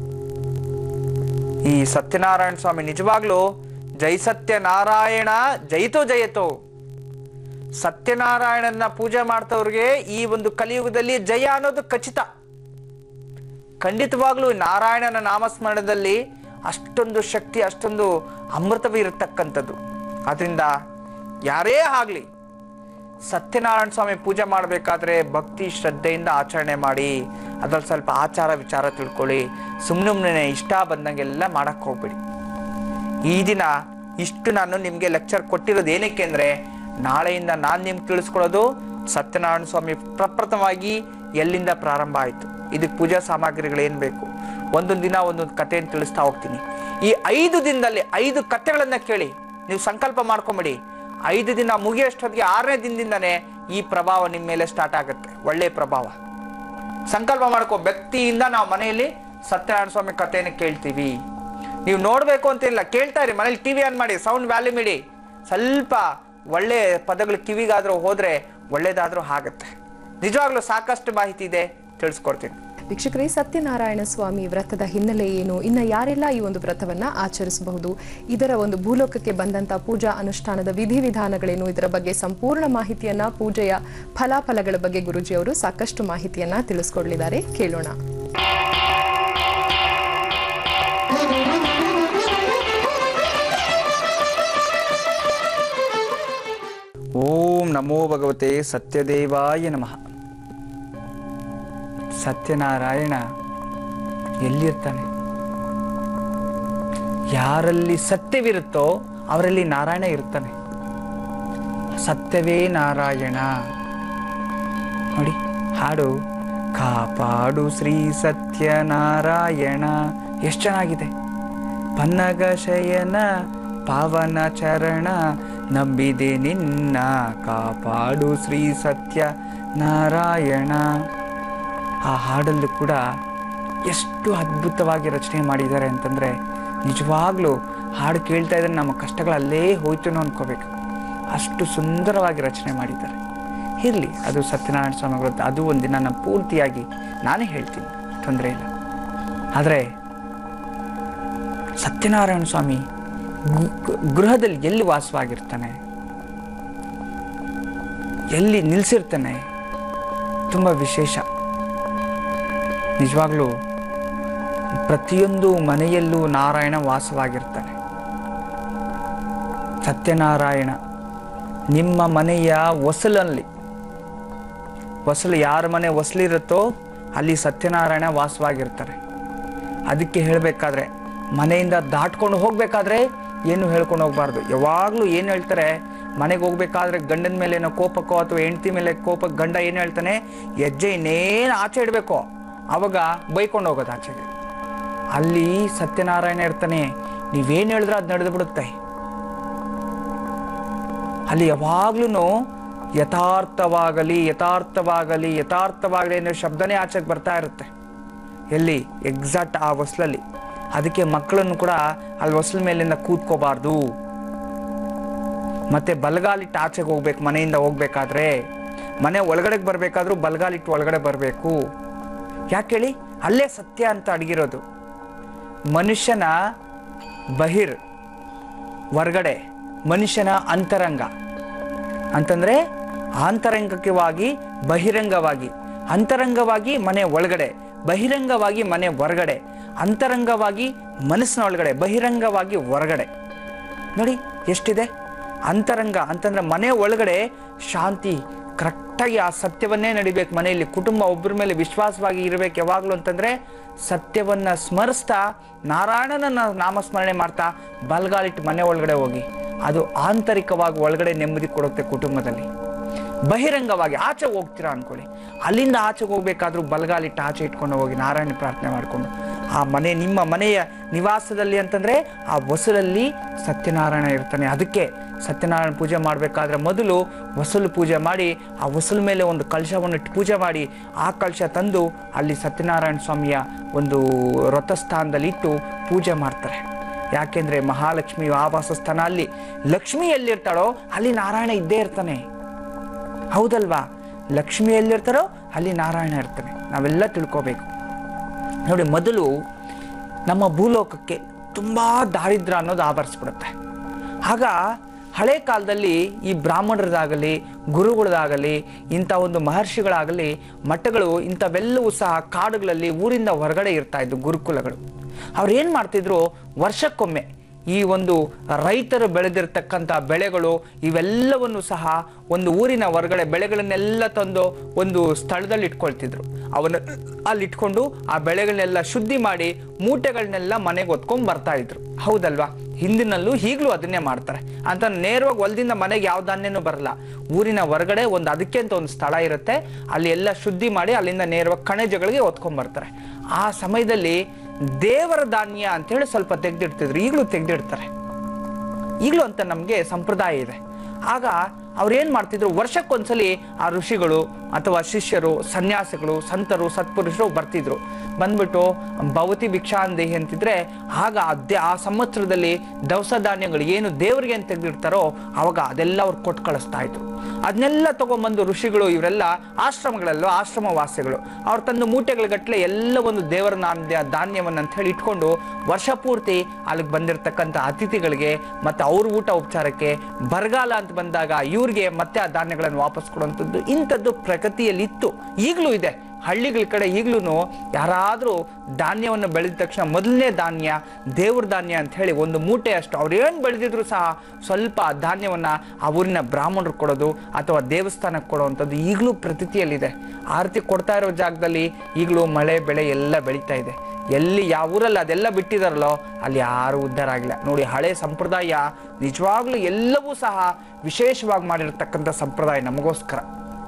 ಈ ಸತ್ಯನಾರಾಯಣ ಸ್ವಾಮಿ ನಿಜವಾಗ್ಲೂ ಜೈ ಸತ್ಯನಾರಾಯಣ ಜಯಿತೋ ಜಯತೋ ಸತ್ಯನಾರಾಯಣನ ಪೂಜೆ ಮಾಡ್ತವ್ರಿಗೆ ಈ ಒಂದು ಕಲಿಯುಗದಲ್ಲಿ ಜಯ ಅನ್ನೋದು ಖಚಿತ ಖಂಡಿತವಾಗ್ಲೂ ನಾರಾಯಣನ ನಾಮಸ್ಮರಣದಲ್ಲಿ ಅಷ್ಟೊಂದು ಶಕ್ತಿ ಅಷ್ಟೊಂದು ಅಮೃತವಿರತಕ್ಕಂಥದ್ದು ಅದರಿಂದ ಯಾರೇ ಆಗ್ಲಿ ಸತ್ಯನಾರಾಯಣ ಸ್ವಾಮಿ ಪೂಜೆ ಮಾಡಬೇಕಾದ್ರೆ ಭಕ್ತಿ ಶ್ರದ್ಧೆಯಿಂದ ಆಚರಣೆ ಮಾಡಿ ಅದ್ರಲ್ಲಿ ಸ್ವಲ್ಪ ಆಚಾರ ವಿಚಾರ ತಿಳ್ಕೊಳ್ಳಿ ಸುಮ್ಮನೆ ಇಷ್ಟ ಬಂದಂಗೆಲ್ಲ ಮಾಡಕ್ ಹೋಗ್ಬೇಡಿ ಈ ದಿನ ಇಷ್ಟು ನಾನು ನಿಮಗೆ ಲೆಕ್ಚರ್ ಕೊಟ್ಟಿರೋದು ಏನಕ್ಕೆ ಅಂದ್ರೆ ನಾಳೆಯಿಂದ ನಾನು ನಿಮ್ಗೆ ತಿಳಿಸ್ಕೊಡೋದು ಸತ್ಯನಾರಾಯಣ ಸ್ವಾಮಿ ಪ್ರಪ್ರಥಮವಾಗಿ ಎಲ್ಲಿಂದ ಪ್ರಾರಂಭ ಆಯಿತು ಇದಕ್ಕೆ ಪೂಜಾ ಸಾಮಗ್ರಿಗಳು ಏನು ಬೇಕು ಒಂದೊಂದು ದಿನ ಒಂದೊಂದು ಕಥೆಯನ್ನು ತಿಳಿಸ್ತಾ ಹೋಗ್ತೀನಿ ಈ ಐದು ದಿನದಲ್ಲಿ ಐದು ಕಥೆಗಳನ್ನ ಕೇಳಿ ನೀವು ಸಂಕಲ್ಪ ಮಾಡ್ಕೊಂಬಿಡಿ ಐದು ದಿನ ಮುಗಿಯೋಷ್ಟೊತ್ತಿಗೆ ಆರನೇ ದಿನದಿಂದನೇ ಈ ಪ್ರಭಾವ ನಿಮ್ಮ ಮೇಲೆ ಸ್ಟಾರ್ಟ್ ಆಗುತ್ತೆ ಒಳ್ಳೆ ಪ್ರಭಾವ ಸಂಕಲ್ಪ ಮಾಡ್ಕೋ ವ್ಯಕ್ತಿಯಿಂದ ನಾವು ಮನೆಯಲ್ಲಿ ಸತ್ಯನಾರಾಯಣ ಸ್ವಾಮಿ ಕಥೆಯನ್ನು ಕೇಳ್ತೀವಿ ನೀವು ನೋಡ್ಬೇಕು ಅಂತ ಇಲ್ಲ ಕೇಳ್ತಾ ಇರಿ ಮನೇಲಿ ಟಿವಿ ಆನ್ ಮಾಡಿ ಸೌಂಡ್ ವ್ಯಾಲ್ಯೂಮ್ ಇಡಿ ಸ್ವಲ್ಪ ಒಳ್ಳೆ ಪದಗಳು ಕಿವಿಗಾದ್ರೂ ಹೋದ್ರೆ ಒಳ್ಳೇದಾದ್ರೂ ಆಗುತ್ತೆ ನಿಜವಾಗ್ಲೂ ಸಾಕಷ್ಟು ಮಾಹಿತಿ ಇದೆ ತಿಳಿಸ್ಕೊಡ್ತೀನಿ ವೀಕ್ಷಕರೇ ಸತ್ಯನಾರಾಯಣ ಸ್ವಾಮಿ ವ್ರತದ ಹಿನ್ನೆಲೆ ಏನು ಇನ್ನ ಯಾರೆಲ್ಲ ಈ ಒಂದು ವ್ರತವನ್ನ ಆಚರಿಸಬಹುದು ಇದರ ಒಂದು ಭೂಲೋಕಕ್ಕೆ ಬಂದಂತ ಪೂಜಾ ಅನುಷ್ಠಾನದ ವಿಧಿವಿಧಾನಗಳೇನು ಇದರ ಬಗ್ಗೆ ಸಂಪೂರ್ಣ ಮಾಹಿತಿಯನ್ನ ಪೂಜೆಯ ಫಲಾಫಲಗಳ ಬಗ್ಗೆ ಗುರುಜಿಯವರು ಸಾಕಷ್ಟು ಮಾಹಿತಿಯನ್ನ ತಿಳಿಸ್ಕೊಡ್ಲಿದ್ದಾರೆ ಕೇಳೋಣ ಓಂ ನಮೋ ಭಗವತೆ ಸತ್ಯದೇವಾಯ ನಮಃ ಸತ್ಯನಾರಾಯಣ ಎಲ್ಲಿರ್ತಾನೆ ಯಾರಲ್ಲಿ ಸತ್ಯವಿರುತ್ತೋ ಅವರಲ್ಲಿ ನಾರಾಯಣ ಇರ್ತಾನೆ ಸತ್ಯವೇ ನಾರಾಯಣ ನೋಡಿ ಹಾಡು ಕಾಪಾಡು ಶ್ರೀ ಸತ್ಯನಾರಾಯಣ ಎಷ್ಟು ಚೆನ್ನಾಗಿದೆ ಪನ್ನಗ ಶಯನ ಪಾವನ ಚರಣ ನಂಬಿದೆ ನಿನ್ನ ಕಾಪಾಡು ಶ್ರೀ ಸತ್ಯ ನಾರಾಯಣ ಆ ಹಾಡಲ್ಲೂ ಕೂಡ ಎಷ್ಟು ಅದ್ಭುತವಾಗಿ ರಚನೆ ಮಾಡಿದ್ದಾರೆ ಅಂತಂದರೆ ನಿಜವಾಗ್ಲೂ ಹಾಡು ಕೇಳ್ತಾ ಇದ್ರೆ ನಮ್ಮ ಕಷ್ಟಗಳಲ್ಲೇ ಹೋಯ್ತು ಅನ್ಕೋಬೇಕು ಅಷ್ಟು ಸುಂದರವಾಗಿ ರಚನೆ ಮಾಡಿದ್ದಾರೆ ಇರಲಿ ಅದು ಸತ್ಯನಾರಾಯಣ ಸ್ವಾಮಿಗಳು ಅದು ಒಂದಿನ ನಾನು ಪೂರ್ತಿಯಾಗಿ ನಾನೇ ಹೇಳ್ತೀನಿ ತೊಂದರೆ ಇಲ್ಲ ಆದರೆ ಸತ್ಯನಾರಾಯಣ ಸ್ವಾಮಿ ಗು- ಗೃಹದಲ್ಲಿ ಎಲ್ಲಿ ವಾಸವಾಗಿರ್ತಾನೆ ಎಲ್ಲಿ ನಿಲ್ಸಿರ್ತಾನೆ ತುಂಬ ವಿಶೇಷ ನಿಜವಾಗ್ಲೂ ಪ್ರತಿಯೊಂದು ಮನೆಯಲ್ಲೂ ನಾರಾಯಣ ವಾಸವಾಗಿರ್ತಾನೆ ಸತ್ಯನಾರಾಯಣ ನಿಮ್ಮ ಮನೆಯ ಹೊಸಲಲ್ಲಿ ಹೊಸಲು ಯಾರ ಮನೆ ಹೊಸಲಿರುತ್ತೋ ಅಲ್ಲಿ ಸತ್ಯನಾರಾಯಣ ವಾಸವಾಗಿರ್ತಾರೆ ಅದಕ್ಕೆ ಹೇಳಬೇಕಾದ್ರೆ ಮನೆಯಿಂದ ದಾಟ್ಕೊಂಡು ಹೋಗ್ಬೇಕಾದ್ರೆ ಏನು ಹೇಳ್ಕೊಂಡು ಹೋಗ್ಬಾರ್ದು ಯಾವಾಗಲೂ ಏನು ಹೇಳ್ತಾರೆ ಮನೆಗೆ ಹೋಗ್ಬೇಕಾದ್ರೆ ಗಂಡನ ಮೇಲೆ ಏನೋ ಕೋಪಕ್ಕೋ ಅಥವಾ ಹೆಂಡತಿ ಮೇಲೆ ಕೋಪ ಗಂಡ ಏನು ಹೇಳ್ತಾನೆ ಹೆಜ್ಜೆ ಇನ್ನೇನು ಆಚೆ ಇಡಬೇಕು ಅವಾಗ ಬೈಕೊಂಡು ಹೋಗೋದು ಆಚೆಗೆ ಅಲ್ಲಿ ಸತ್ಯನಾರಾಯಣ ಇರ್ತಾನೆ ನೀವೇನು ಹೇಳಿದ್ರೆ ಅದು ನಡೆದು ಬಿಡುತ್ತೆ ಅಲ್ಲಿ ಯಾವಾಗ್ಲೂ ಯಥಾರ್ಥವಾಗಲಿ ಯಥಾರ್ಥವಾಗಲಿ ಯಥಾರ್ಥವಾಗಲಿ ಅನ್ನೋ ಶಬ್ದನೇ ಆಚೆಗೆ ಬರ್ತಾ ಇರುತ್ತೆ ಎಲ್ಲಿ ಎಕ್ಸಾಕ್ಟ್ ಆ ಹೊಸ್ಲಲ್ಲಿ ಅದಕ್ಕೆ ಮಕ್ಕಳನ್ನು ಕೂಡ ಅಲ್ಲಿ ಹೊಸ್ಲ ಮೇಲಿಂದ ಕೂತ್ಕೋಬಾರ್ದು ಮತ್ತೆ ಬಲಗಾಲಿಟ್ಟು ಆಚೆಗೆ ಹೋಗ್ಬೇಕು ಮನೆಯಿಂದ ಹೋಗ್ಬೇಕಾದ್ರೆ ಮನೆ ಒಳಗಡೆಗೆ ಬರಬೇಕಾದ್ರೂ ಬಲಗಾಲಿಟ್ಟು ಒಳಗಡೆ ಬರಬೇಕು ಯಾಕೆ ಹೇಳಿ ಅಲ್ಲೇ ಸತ್ಯ ಅಂತ ಅಡಗಿರೋದು ಮನುಷ್ಯನ ಬಹಿರ್ ಹೊರಗಡೆ ಮನುಷ್ಯನ ಅಂತರಂಗ ಅಂತಂದ್ರೆ ಆಂತರಂಗಿಕವಾಗಿ ಬಹಿರಂಗವಾಗಿ ಅಂತರಂಗವಾಗಿ ಮನೆ ಒಳಗಡೆ ಬಹಿರಂಗವಾಗಿ ಮನೆ ಹೊರಗಡೆ ಅಂತರಂಗವಾಗಿ ಮನಸ್ಸಿನ ಒಳಗಡೆ ಬಹಿರಂಗವಾಗಿ ಹೊರಗಡೆ ನೋಡಿ ಎಷ್ಟಿದೆ ಅಂತರಂಗ ಅಂತಂದ್ರೆ ಮನೆ ಒಳಗಡೆ ಶಾಂತಿ ಕರೆಕ್ಟಾಗಿ ಆ ಸತ್ಯವನ್ನೇ ನಡಿಬೇಕು ಮನೆಯಲ್ಲಿ ಕುಟುಂಬ ಒಬ್ಬರ ಮೇಲೆ ವಿಶ್ವಾಸವಾಗಿ ಇರಬೇಕು ಯಾವಾಗಲೂ ಅಂತಂದ್ರೆ ಸತ್ಯವನ್ನ ಸ್ಮರಿಸ್ತಾ ನಾರಾಯಣನ ನಾಮಸ್ಮರಣೆ ಮಾಡ್ತಾ ಬಲ್ಗಾಲಿಟ್ಟು ಮನೆ ಒಳಗಡೆ ಹೋಗಿ ಅದು ಆಂತರಿಕವಾಗಿ ಒಳಗಡೆ ನೆಮ್ಮದಿ ಕೊಡುತ್ತೆ ಕುಟುಂಬದಲ್ಲಿ ಬಹಿರಂಗವಾಗಿ ಆಚೆ ಹೋಗ್ತೀರಾ ಅನ್ಕೊಳ್ಳಿ ಅಲ್ಲಿಂದ ಆಚೆಗೆ ಹೋಗ್ಬೇಕಾದ್ರೂ ಬಲಗಾಲಿಟ್ಟು ಆಚೆ ಇಟ್ಕೊಂಡು ಹೋಗಿ ನಾರಾಯಣ ಪ್ರಾರ್ಥನೆ ಮಾಡಿಕೊಂಡು ಆ ಮನೆ ನಿಮ್ಮ ಮನೆಯ ನಿವಾಸದಲ್ಲಿ ಅಂತಂದ್ರೆ ಆ ಹೊಸಲಲ್ಲಿ ಸತ್ಯನಾರಾಯಣ ಇರ್ತಾನೆ ಅದಕ್ಕೆ ಸತ್ಯನಾರಾಯಣ ಪೂಜೆ ಮಾಡಬೇಕಾದ್ರೆ ಮೊದಲು ಹೊಸಲು ಪೂಜೆ ಮಾಡಿ ಆ ಹೊಸಲ ಮೇಲೆ ಒಂದು ಕಲಶವನ್ನು ಇಟ್ಟು ಪೂಜೆ ಮಾಡಿ ಆ ಕಲಶ ತಂದು ಅಲ್ಲಿ ಸತ್ಯನಾರಾಯಣ ಸ್ವಾಮಿಯ ಒಂದು ವ್ರತಸ್ಥಾನದಲ್ಲಿ ಇಟ್ಟು ಪೂಜೆ ಮಾಡ್ತಾರೆ ಯಾಕೆಂದ್ರೆ ಮಹಾಲಕ್ಷ್ಮಿ ಆವಾಸ ಸ್ಥಾನ ಅಲ್ಲಿ ಲಕ್ಷ್ಮಿ ಎಲ್ಲಿರ್ತಾಳೋ ಅಲ್ಲಿ ನಾರಾಯಣ ಇದ್ದೇ ಇರ್ತಾನೆ ಹೌದಲ್ವಾ ಲಕ್ಷ್ಮಿ ಎಲ್ಲಿರ್ತಾರೋ ಅಲ್ಲಿ ನಾರಾಯಣ ಇರ್ತಾನೆ ನಾವೆಲ್ಲ ತಿಳ್ಕೋಬೇಕು ನೋಡಿ ಮೊದಲು ನಮ್ಮ ಭೂಲೋಕಕ್ಕೆ ತುಂಬ ದಾರಿದ್ರ್ಯ ಅನ್ನೋದು ಆವರಿಸ್ಬಿಡುತ್ತೆ ಆಗ ಹಳೆ ಕಾಲದಲ್ಲಿ ಈ ಬ್ರಾಹ್ಮಣರದಾಗಲಿ ಗುರುಗಳದಾಗಲಿ ಇಂಥ ಒಂದು ಮಹರ್ಷಿಗಳಾಗಲಿ ಮಠಗಳು ಇಂಥವೆಲ್ಲವೂ ಸಹ ಕಾಡುಗಳಲ್ಲಿ ಊರಿಂದ ಹೊರಗಡೆ ಇರ್ತಾ ಇದ್ದು ಗುರುಕುಲಗಳು ಅವ್ರು ಏನು ಮಾಡ್ತಿದ್ರು ವರ್ಷಕ್ಕೊಮ್ಮೆ ಈ ಒಂದು ರೈತರು ಬೆಳೆದಿರ್ತಕ್ಕಂಥ ಬೆಳೆಗಳು ಇವೆಲ್ಲವನ್ನು ಸಹ ಒಂದು ಊರಿನ ಹೊರಗಡೆ ಬೆಳೆಗಳನ್ನೆಲ್ಲ ತಂದು ಒಂದು ಸ್ಥಳದಲ್ಲಿ ಇಟ್ಕೊಳ್ತಿದ್ರು ಅವನ್ನ ಅಲ್ಲಿ ಇಟ್ಕೊಂಡು ಆ ಬೆಳೆಗಳನ್ನೆಲ್ಲ ಶುದ್ಧಿ ಮಾಡಿ ಮೂಟೆಗಳನ್ನೆಲ್ಲ ಮನೆಗೆ ಹೊತ್ಕೊಂಡ್ ಬರ್ತಾ ಇದ್ರು ಹೌದಲ್ವಾ ಹಿಂದಿನಲ್ಲೂ ಈಗಲೂ ಅದನ್ನೇ ಮಾಡ್ತಾರೆ ಅಂತ ನೇರವಾಗಿ ಹೊಲದಿಂದ ಮನೆಗೆ ಯಾವ ಧಾನ್ಯನೂ ಬರಲ್ಲ ಊರಿನ ಹೊರಗಡೆ ಒಂದು ಅದಕ್ಕೆ ಅಂತ ಒಂದು ಸ್ಥಳ ಇರುತ್ತೆ ಅಲ್ಲಿ ಎಲ್ಲ ಶುದ್ಧಿ ಮಾಡಿ ಅಲ್ಲಿಂದ ನೇರವಾಗಿ ಕಣಜಗಳಿಗೆ ಹೊತ್ಕೊಂಡ್ ಬರ್ತಾರೆ ಆ ಸಮಯದಲ್ಲಿ ದೇವರ ಧಾನ್ಯ ಅಂತೇಳಿ ಸ್ವಲ್ಪ ತೆಗೆದಿಡ್ತಿದ್ರು ಈಗಲೂ ತೆಗೆದಿಡ್ತಾರೆ ಈಗಲೂ ಅಂತ ನಮಗೆ ಸಂಪ್ರದಾಯ ಇದೆ ಆಗ ಅವ್ರು ಏನು ಮಾಡ್ತಿದ್ರು ವರ್ಷಕ್ಕೊಂದ್ಸಲಿ ಆ ಋಷಿಗಳು ಅಥವಾ ಶಿಷ್ಯರು ಸನ್ಯಾಸಿಗಳು ಸಂತರು ಸತ್ಪುರುಷರು ಬರ್ತಿದ್ರು ಬಂದ್ಬಿಟ್ಟು ಭವತಿ ಭಿಕ್ಷಾಂದೇಹಿ ಅಂತಿದ್ರೆ ಆಗ ಅದೇ ಆ ಸಂವತ್ಸರದಲ್ಲಿ ದವಸ ಧಾನ್ಯಗಳು ಏನು ದೇವರಿಗೆ ಅಂತ ತೆಗೆದಿರ್ತಾರೋ ಅವಾಗ ಅದೆಲ್ಲ ಅವ್ರು ಕೊಟ್ಟು ಕಳಿಸ್ತಾ ಇದ್ರು ಅದನ್ನೆಲ್ಲ ತಗೊಂಬಂದು ಋಷಿಗಳು ಇವರೆಲ್ಲ ಆಶ್ರಮಗಳಲ್ಲೋ ಆಶ್ರಮವಾಸಿಗಳು ಅವ್ರು ತಂದು ಮೂಟೆಗಳ ಗಟ್ಟಲೆ ಎಲ್ಲ ಒಂದು ದೇವರ ನಾಣ್ಯ ಧಾನ್ಯವನ್ನ ಅಂತ ಹೇಳಿ ಇಟ್ಕೊಂಡು ವರ್ಷ ಪೂರ್ತಿ ಅಲ್ಲಿಗೆ ಬಂದಿರತಕ್ಕಂಥ ಅತಿಥಿಗಳಿಗೆ ಮತ್ತೆ ಅವ್ರ ಊಟ ಉಪಚಾರಕ್ಕೆ ಬರಗಾಲ ಅಂತ ಬಂದಾಗ ಇವ್ರಿಗೆ ಮತ್ತೆ ಆ ಧಾನ್ಯಗಳನ್ನು ವಾಪಸ್ ಕೊಡುವಂಥದ್ದು ಇಂಥದ್ದು ಪ್ರಗತಿಯಲ್ಲಿ ಇತ್ತು ಈಗಲೂ ಇದೆ ಹಳ್ಳಿಗಳ ಕಡೆ ಈಗಲೂ ಯಾರಾದರೂ ಧಾನ್ಯವನ್ನು ಬೆಳೆದ ತಕ್ಷಣ ಮೊದಲನೇ ಧಾನ್ಯ ದೇವ್ರ ಧಾನ್ಯ ಅಂತ ಹೇಳಿ ಒಂದು ಮೂಟೆ ಅಷ್ಟು ಅವ್ರು ಏನು ಬೆಳೆದಿದ್ರು ಸಹ ಸ್ವಲ್ಪ ಆ ಧಾನ್ಯವನ್ನ ಆ ಊರಿನ ಬ್ರಾಹ್ಮಣರು ಕೊಡೋದು ಅಥವಾ ದೇವಸ್ಥಾನಕ್ಕೆ ಕೊಡುವಂಥದ್ದು ಈಗಲೂ ಪ್ರತೀತಿಯಲ್ಲಿದೆ ಆರತಿ ಕೊಡ್ತಾ ಇರೋ ಜಾಗದಲ್ಲಿ ಈಗಲೂ ಮಳೆ ಬೆಳೆ ಎಲ್ಲ ಬೆಳೀತಾ ಇದೆ ಎಲ್ಲಿ ಯಾವ ಊರಲ್ಲಿ ಅದೆಲ್ಲ ಬಿಟ್ಟಿದಾರಲ್ಲೋ ಅಲ್ಲಿ ಯಾರು ಉದ್ಧಾರ ಆಗಿಲ್ಲ ನೋಡಿ ಹಳೆ ಸಂಪ್ರದಾಯ ನಿಜವಾಗ್ಲೂ ಎಲ್ಲವೂ ಸಹ ವಿಶೇಷವಾಗಿ ಮಾಡಿರ್ತಕ್ಕಂಥ ಸಂಪ್ರದಾಯ ನಮಗೋಸ್ಕರ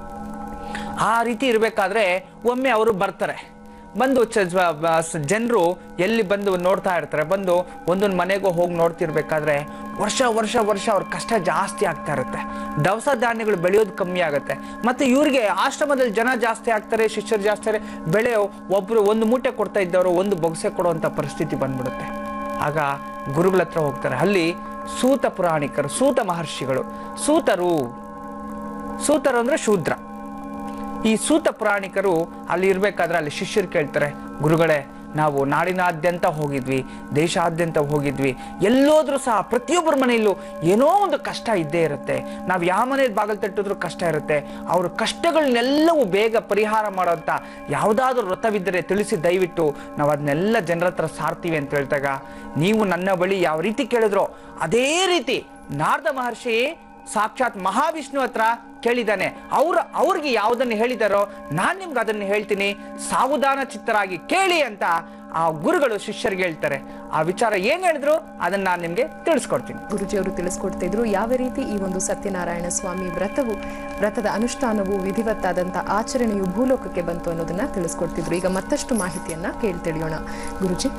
ಆ ರೀತಿ ಇರಬೇಕಾದ್ರೆ ಒಮ್ಮೆ ಅವರು ಬರ್ತಾರೆ ಬಂದು ಜನರು ಎಲ್ಲಿ ಬಂದು ನೋಡ್ತಾ ಇರ್ತಾರೆ ಬಂದು ಒಂದೊಂದು ಮನೆಗೂ ಹೋಗಿ ನೋಡ್ತಿರ್ಬೇಕಾದ್ರೆ ವರ್ಷ ವರ್ಷ ವರ್ಷ ಅವ್ರ ಕಷ್ಟ ಜಾಸ್ತಿ ಆಗ್ತಾ ಇರುತ್ತೆ ದವಸ ಧಾನ್ಯಗಳು ಬೆಳೆಯೋದು ಕಮ್ಮಿ ಆಗುತ್ತೆ ಮತ್ತೆ ಇವ್ರಿಗೆ ಆಶ್ರಮದಲ್ಲಿ ಜನ ಜಾಸ್ತಿ ಆಗ್ತಾರೆ ಶಿಷ್ಯರು ಜಾಸ್ತಿ ಆಗ್ತಾರೆ ಬೆಳೆ ಒಬ್ರು ಒಂದು ಮೂಟೆ ಕೊಡ್ತಾ ಇದ್ದವರು ಒಂದು ಬೊಗಸೆ ಕೊಡುವಂಥ ಪರಿಸ್ಥಿತಿ ಬಂದ್ಬಿಡುತ್ತೆ ಆಗ ಗುರುಗಳ ಹತ್ರ ಹೋಗ್ತಾರೆ ಅಲ್ಲಿ ಸೂತ ಪುರಾಣಿಕರು ಸೂತ ಮಹರ್ಷಿಗಳು ಸೂತರು ಸೂತರು ಅಂದ್ರೆ ಶೂದ್ರ ಈ ಸೂತ ಪುರಾಣಿಕರು ಅಲ್ಲಿ ಇರ್ಬೇಕಾದ್ರೆ ಅಲ್ಲಿ ಶಿಷ್ಯರು ಕೇಳ್ತಾರೆ ಗುರುಗಳೇ ನಾವು ನಾಡಿನಾದ್ಯಂತ ಹೋಗಿದ್ವಿ ದೇಶಾದ್ಯಂತ ಹೋಗಿದ್ವಿ ಎಲ್ಲೋದ್ರೂ ಸಹ ಪ್ರತಿಯೊಬ್ಬರ ಮನೆಯಲ್ಲೂ ಏನೋ ಒಂದು ಕಷ್ಟ ಇದ್ದೇ ಇರುತ್ತೆ ನಾವು ಯಾವ ಮನೇಲಿ ಬಾಗಿಲು ತಟ್ಟಿದ್ರು ಕಷ್ಟ ಇರುತ್ತೆ ಅವ್ರ ಕಷ್ಟಗಳನ್ನೆಲ್ಲವೂ ಬೇಗ ಪರಿಹಾರ ಮಾಡೋಂಥ ಯಾವುದಾದ್ರೂ ವ್ರತವಿದ್ದರೆ ತಿಳಿಸಿ ದಯವಿಟ್ಟು ನಾವು ಅದನ್ನೆಲ್ಲ ಜನರ ಹತ್ರ ಸಾರ್ತೀವಿ ಅಂತ ಹೇಳ್ದಾಗ ನೀವು ನನ್ನ ಬಳಿ ಯಾವ ರೀತಿ ಕೇಳಿದ್ರೋ ಅದೇ ರೀತಿ ನಾರದ ಮಹರ್ಷಿ ಸಾಕ್ಷಾತ್ ಮಹಾವಿಷ್ಣು ಹತ್ರ ಕೇಳಿದ್ದಾನೆ ಅವ್ರ ಅವ್ರಿಗೆ ಯಾವುದನ್ನು ಹೇಳಿದಾರೋ ನಾನ್ ನಿಮ್ಗೆ ಅದನ್ನು ಹೇಳ್ತೀನಿ ಸಾವಧಾನ ಚಿತ್ತರಾಗಿ ಕೇಳಿ ಅಂತ ಆ ಗುರುಗಳು ಶಿಷ್ಯರಿಗೆ ಹೇಳ್ತಾರೆ ಆ ವಿಚಾರ ಏನ್ ಹೇಳಿದ್ರು ಅದನ್ನ ನಾನು ನಿಮ್ಗೆ ತಿಳಿಸ್ಕೊಡ್ತೀನಿ ಗುರುಜಿ ಅವರು ತಿಳಿಸ್ಕೊಡ್ತಾ ಇದ್ರು ಯಾವ ರೀತಿ ಈ ಒಂದು ಸತ್ಯನಾರಾಯಣ ಸ್ವಾಮಿ ವ್ರತವು ವ್ರತದ ಅನುಷ್ಠಾನವು ವಿಧಿವತ್ತಾದಂಥ ಆಚರಣೆಯು ಭೂಲೋಕಕ್ಕೆ ಬಂತು ಅನ್ನೋದನ್ನ ತಿಳಿಸ್ಕೊಡ್ತಿದ್ರು ಈಗ ಮತ್ತಷ್ಟು ಮಾಹಿತಿಯನ್ನ ಕೇಳಿ ತಿಳಿಯೋಣ ಗುರುಜಿ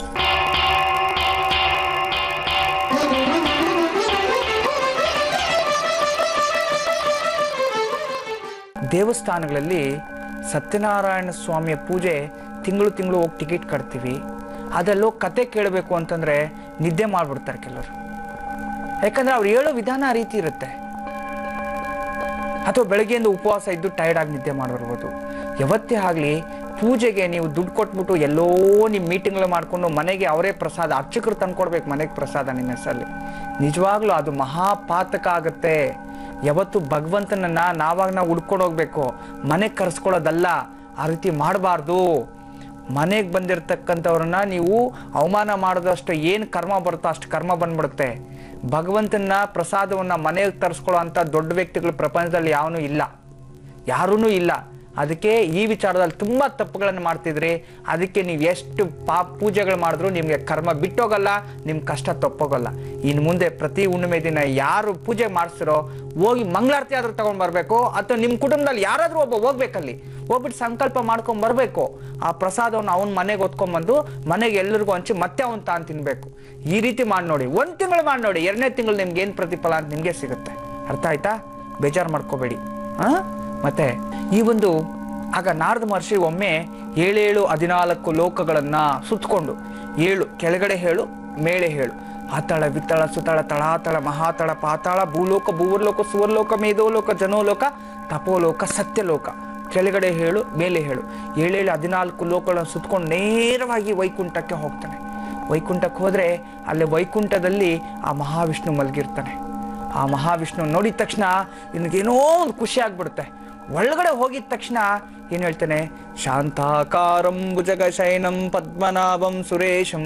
ದೇವಸ್ಥಾನಗಳಲ್ಲಿ ಸತ್ಯನಾರಾಯಣ ಸ್ವಾಮಿಯ ಪೂಜೆ ತಿಂಗಳು ತಿಂಗಳು ಹೋಗಿ ಟಿಕೆಟ್ ಕಟ್ತೀವಿ ಅದೆಲ್ಲೋ ಕತೆ ಕೇಳಬೇಕು ಅಂತಂದ್ರೆ ನಿದ್ದೆ ಮಾಡ್ಬಿಡ್ತಾರೆ ಕೆಲವರು ಯಾಕಂದ್ರೆ ಅವ್ರು ಹೇಳೋ ವಿಧಾನ ಆ ರೀತಿ ಇರುತ್ತೆ ಅಥವಾ ಬೆಳಗ್ಗೆಯಿಂದ ಉಪವಾಸ ಇದ್ದು ಟೈರ್ಡ್ ಆಗಿ ನಿದ್ದೆ ಮಾಡಿರ್ಬೋದು ಯಾವತ್ತೇ ಆಗಲಿ ಪೂಜೆಗೆ ನೀವು ದುಡ್ಡು ಕೊಟ್ಬಿಟ್ಟು ಎಲ್ಲೋ ನಿಮ್ಮ ಮೀಟಿಂಗ್ಗಳು ಮಾಡಿಕೊಂಡು ಮನೆಗೆ ಅವರೇ ಪ್ರಸಾದ ಅರ್ಚಕರು ತಂದ್ಕೊಡ್ಬೇಕು ಮನೆಗೆ ಪ್ರಸಾದ ನಿಮ್ಮ ಹೆಸರಲ್ಲಿ ನಿಜವಾಗ್ಲೂ ಅದು ಮಹಾಪಾತಕ ಆಗುತ್ತೆ ಯಾವತ್ತು ಭಗವಂತನನ್ನ ನಾವಾಗ ನಾವು ಹುಡ್ಕೊಂಡು ಹೋಗ್ಬೇಕು ಮನೆಗೆ ಕರೆಸ್ಕೊಳ್ಳೋದಲ್ಲ ಆ ರೀತಿ ಮಾಡಬಾರ್ದು ಮನೆಗೆ ಬಂದಿರತಕ್ಕಂಥವ್ರನ್ನ ನೀವು ಅವಮಾನ ಮಾಡಿದಷ್ಟು ಏನು ಕರ್ಮ ಬರುತ್ತೋ ಅಷ್ಟು ಕರ್ಮ ಬಂದ್ಬಿಡುತ್ತೆ ಭಗವಂತನ ಪ್ರಸಾದವನ್ನ ಮನೆಗೆ ತರಿಸ್ಕೊಳ್ಳೋ ಅಂಥ ದೊಡ್ಡ ವ್ಯಕ್ತಿಗಳು ಪ್ರಪಂಚದಲ್ಲಿ ಯಾವನೂ ಇಲ್ಲ ಯಾರೂ ಇಲ್ಲ ಅದಕ್ಕೆ ಈ ವಿಚಾರದಲ್ಲಿ ತುಂಬ ತಪ್ಪುಗಳನ್ನು ಮಾಡ್ತಿದ್ರಿ ಅದಕ್ಕೆ ನೀವು ಎಷ್ಟು ಪಾ ಪೂಜೆಗಳು ಮಾಡಿದ್ರು ನಿಮಗೆ ಕರ್ಮ ಬಿಟ್ಟೋಗಲ್ಲ ನಿಮ್ಮ ಕಷ್ಟ ತಪ್ಪೋಗಲ್ಲ ಇನ್ನು ಮುಂದೆ ಪ್ರತಿ ಹುಣ್ಣಿಮೆ ದಿನ ಯಾರು ಪೂಜೆ ಮಾಡಿಸ್ತಿರೋ ಹೋಗಿ ಮಂಗಳಾರತಿ ಆದ್ರೂ ತಗೊಂಡ್ ಬರಬೇಕು ಅಥವಾ ನಿಮ್ಮ ಕುಟುಂಬದಲ್ಲಿ ಯಾರಾದ್ರೂ ಒಬ್ಬ ಹೋಗ್ಬೇಕಲ್ಲಿ ಹೋಗ್ಬಿಟ್ಟು ಸಂಕಲ್ಪ ಮಾಡ್ಕೊಂಡ್ ಬರಬೇಕು ಆ ಪ್ರಸಾದವನ್ನು ಅವನ ಮನೆಗೆ ಹೊತ್ಕೊಂಡ್ಬಂದು ಮನೆಗೆ ಎಲ್ಲರಿಗೂ ಹಂಚಿ ಮತ್ತೆ ಅವನ್ ತಾನು ತಿನ್ಬೇಕು ಈ ರೀತಿ ಮಾಡಿ ನೋಡಿ ಒಂದ್ ತಿಂಗಳು ಮಾಡಿ ನೋಡಿ ಎರಡನೇ ತಿಂಗಳು ನಿಮ್ಗೆ ಏನ್ ಪ್ರತಿಫಲ ಅಂತ ನಿಮ್ಗೆ ಸಿಗುತ್ತೆ ಅರ್ಥ ಆಯ್ತಾ ಬೇಜಾರು ಮಾಡ್ಕೋಬೇಡಿ ಹಾ ಮತ್ತೆ ಈ ಒಂದು ಆಗ ನಾರದ ಮಹರ್ಷಿ ಒಮ್ಮೆ ಏಳೇಳು ಹದಿನಾಲ್ಕು ಲೋಕಗಳನ್ನ ಸುತ್ತಕೊಂಡು ಏಳು ಕೆಳಗಡೆ ಹೇಳು ಮೇಲೆ ಹೇಳು ಆತಳ ವಿತ್ತಳ ಸುತಳ ತಳಾತಳ ಮಹಾತಳ ಪಾತಾಳ ಭೂಲೋಕ ಭೂವರ್ಲೋಕ ಸುವರ್ಲೋಕ ಮೇಧೋಲೋಕ ಜನೋಲೋಕ ತಪೋಲೋಕ ಸತ್ಯಲೋಕ ಕೆಳಗಡೆ ಹೇಳು ಮೇಲೆ ಹೇಳು ಏಳೇಳು ಹದಿನಾಲ್ಕು ಲೋಕಗಳನ್ನು ಸುತ್ತಕೊಂಡು ನೇರವಾಗಿ ವೈಕುಂಠಕ್ಕೆ ಹೋಗ್ತಾನೆ ವೈಕುಂಠಕ್ಕೆ ಹೋದ್ರೆ ಅಲ್ಲಿ ವೈಕುಂಠದಲ್ಲಿ ಆ ಮಹಾವಿಷ್ಣು ಮಲಗಿರ್ತಾನೆ ಆ ಮಹಾವಿಷ್ಣು ನೋಡಿದ ತಕ್ಷಣ ಇವನಿಗೇನೋ ಒಂದು ಖುಷಿ ಆಗ್ಬಿಡುತ್ತೆ ಒಳಗಡೆ ಹೋಗಿದ ತಕ್ಷಣ ಏನು ಹೇಳ್ತಾನೆ ಶಾಂತಾಕಾರಂ ಭುಜಗ ಶಯನಂ ಪದ್ಮನಾಭಂ ಸುರೇಶಂ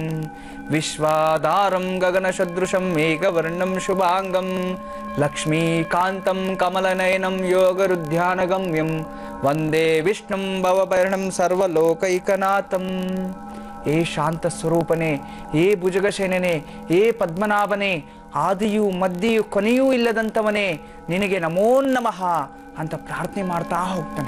ವಿಶ್ವಾಧಾರಂ ಗಗನ ಸದೃಶಂ ಮೇಘವರ್ಣಂ ಶುಭಾಂಗಂ ಲಕ್ಷ್ಮೀಕಾಂತಂ ಕಮಲನಯನಂ ಯೋಗರುಧ್ಯಾನಗಮ್ಯಂ ವಂದೇ ವಿಷ್ಣುಂ ಭವಭರಣಂ ಸರ್ವಲೋಕೈಕನಾಥಂ ಏ ಶಾಂತ ಸ್ವರೂಪನೇ ಏ ಭುಜಗಶೇನನೇ ಏ ಪದ್ಮನಾಭನೇ ಆದಿಯು ಮಧ್ಯೆಯು ಕೊನೆಯೂ ಇಲ್ಲದಂಥವನೇ ನಿನಗೆ ನಮೋ ನಮಃ ಅಂತ ಪ್ರಾರ್ಥನೆ ಮಾಡ್ತಾ ಹೋಗ್ತಾನೆ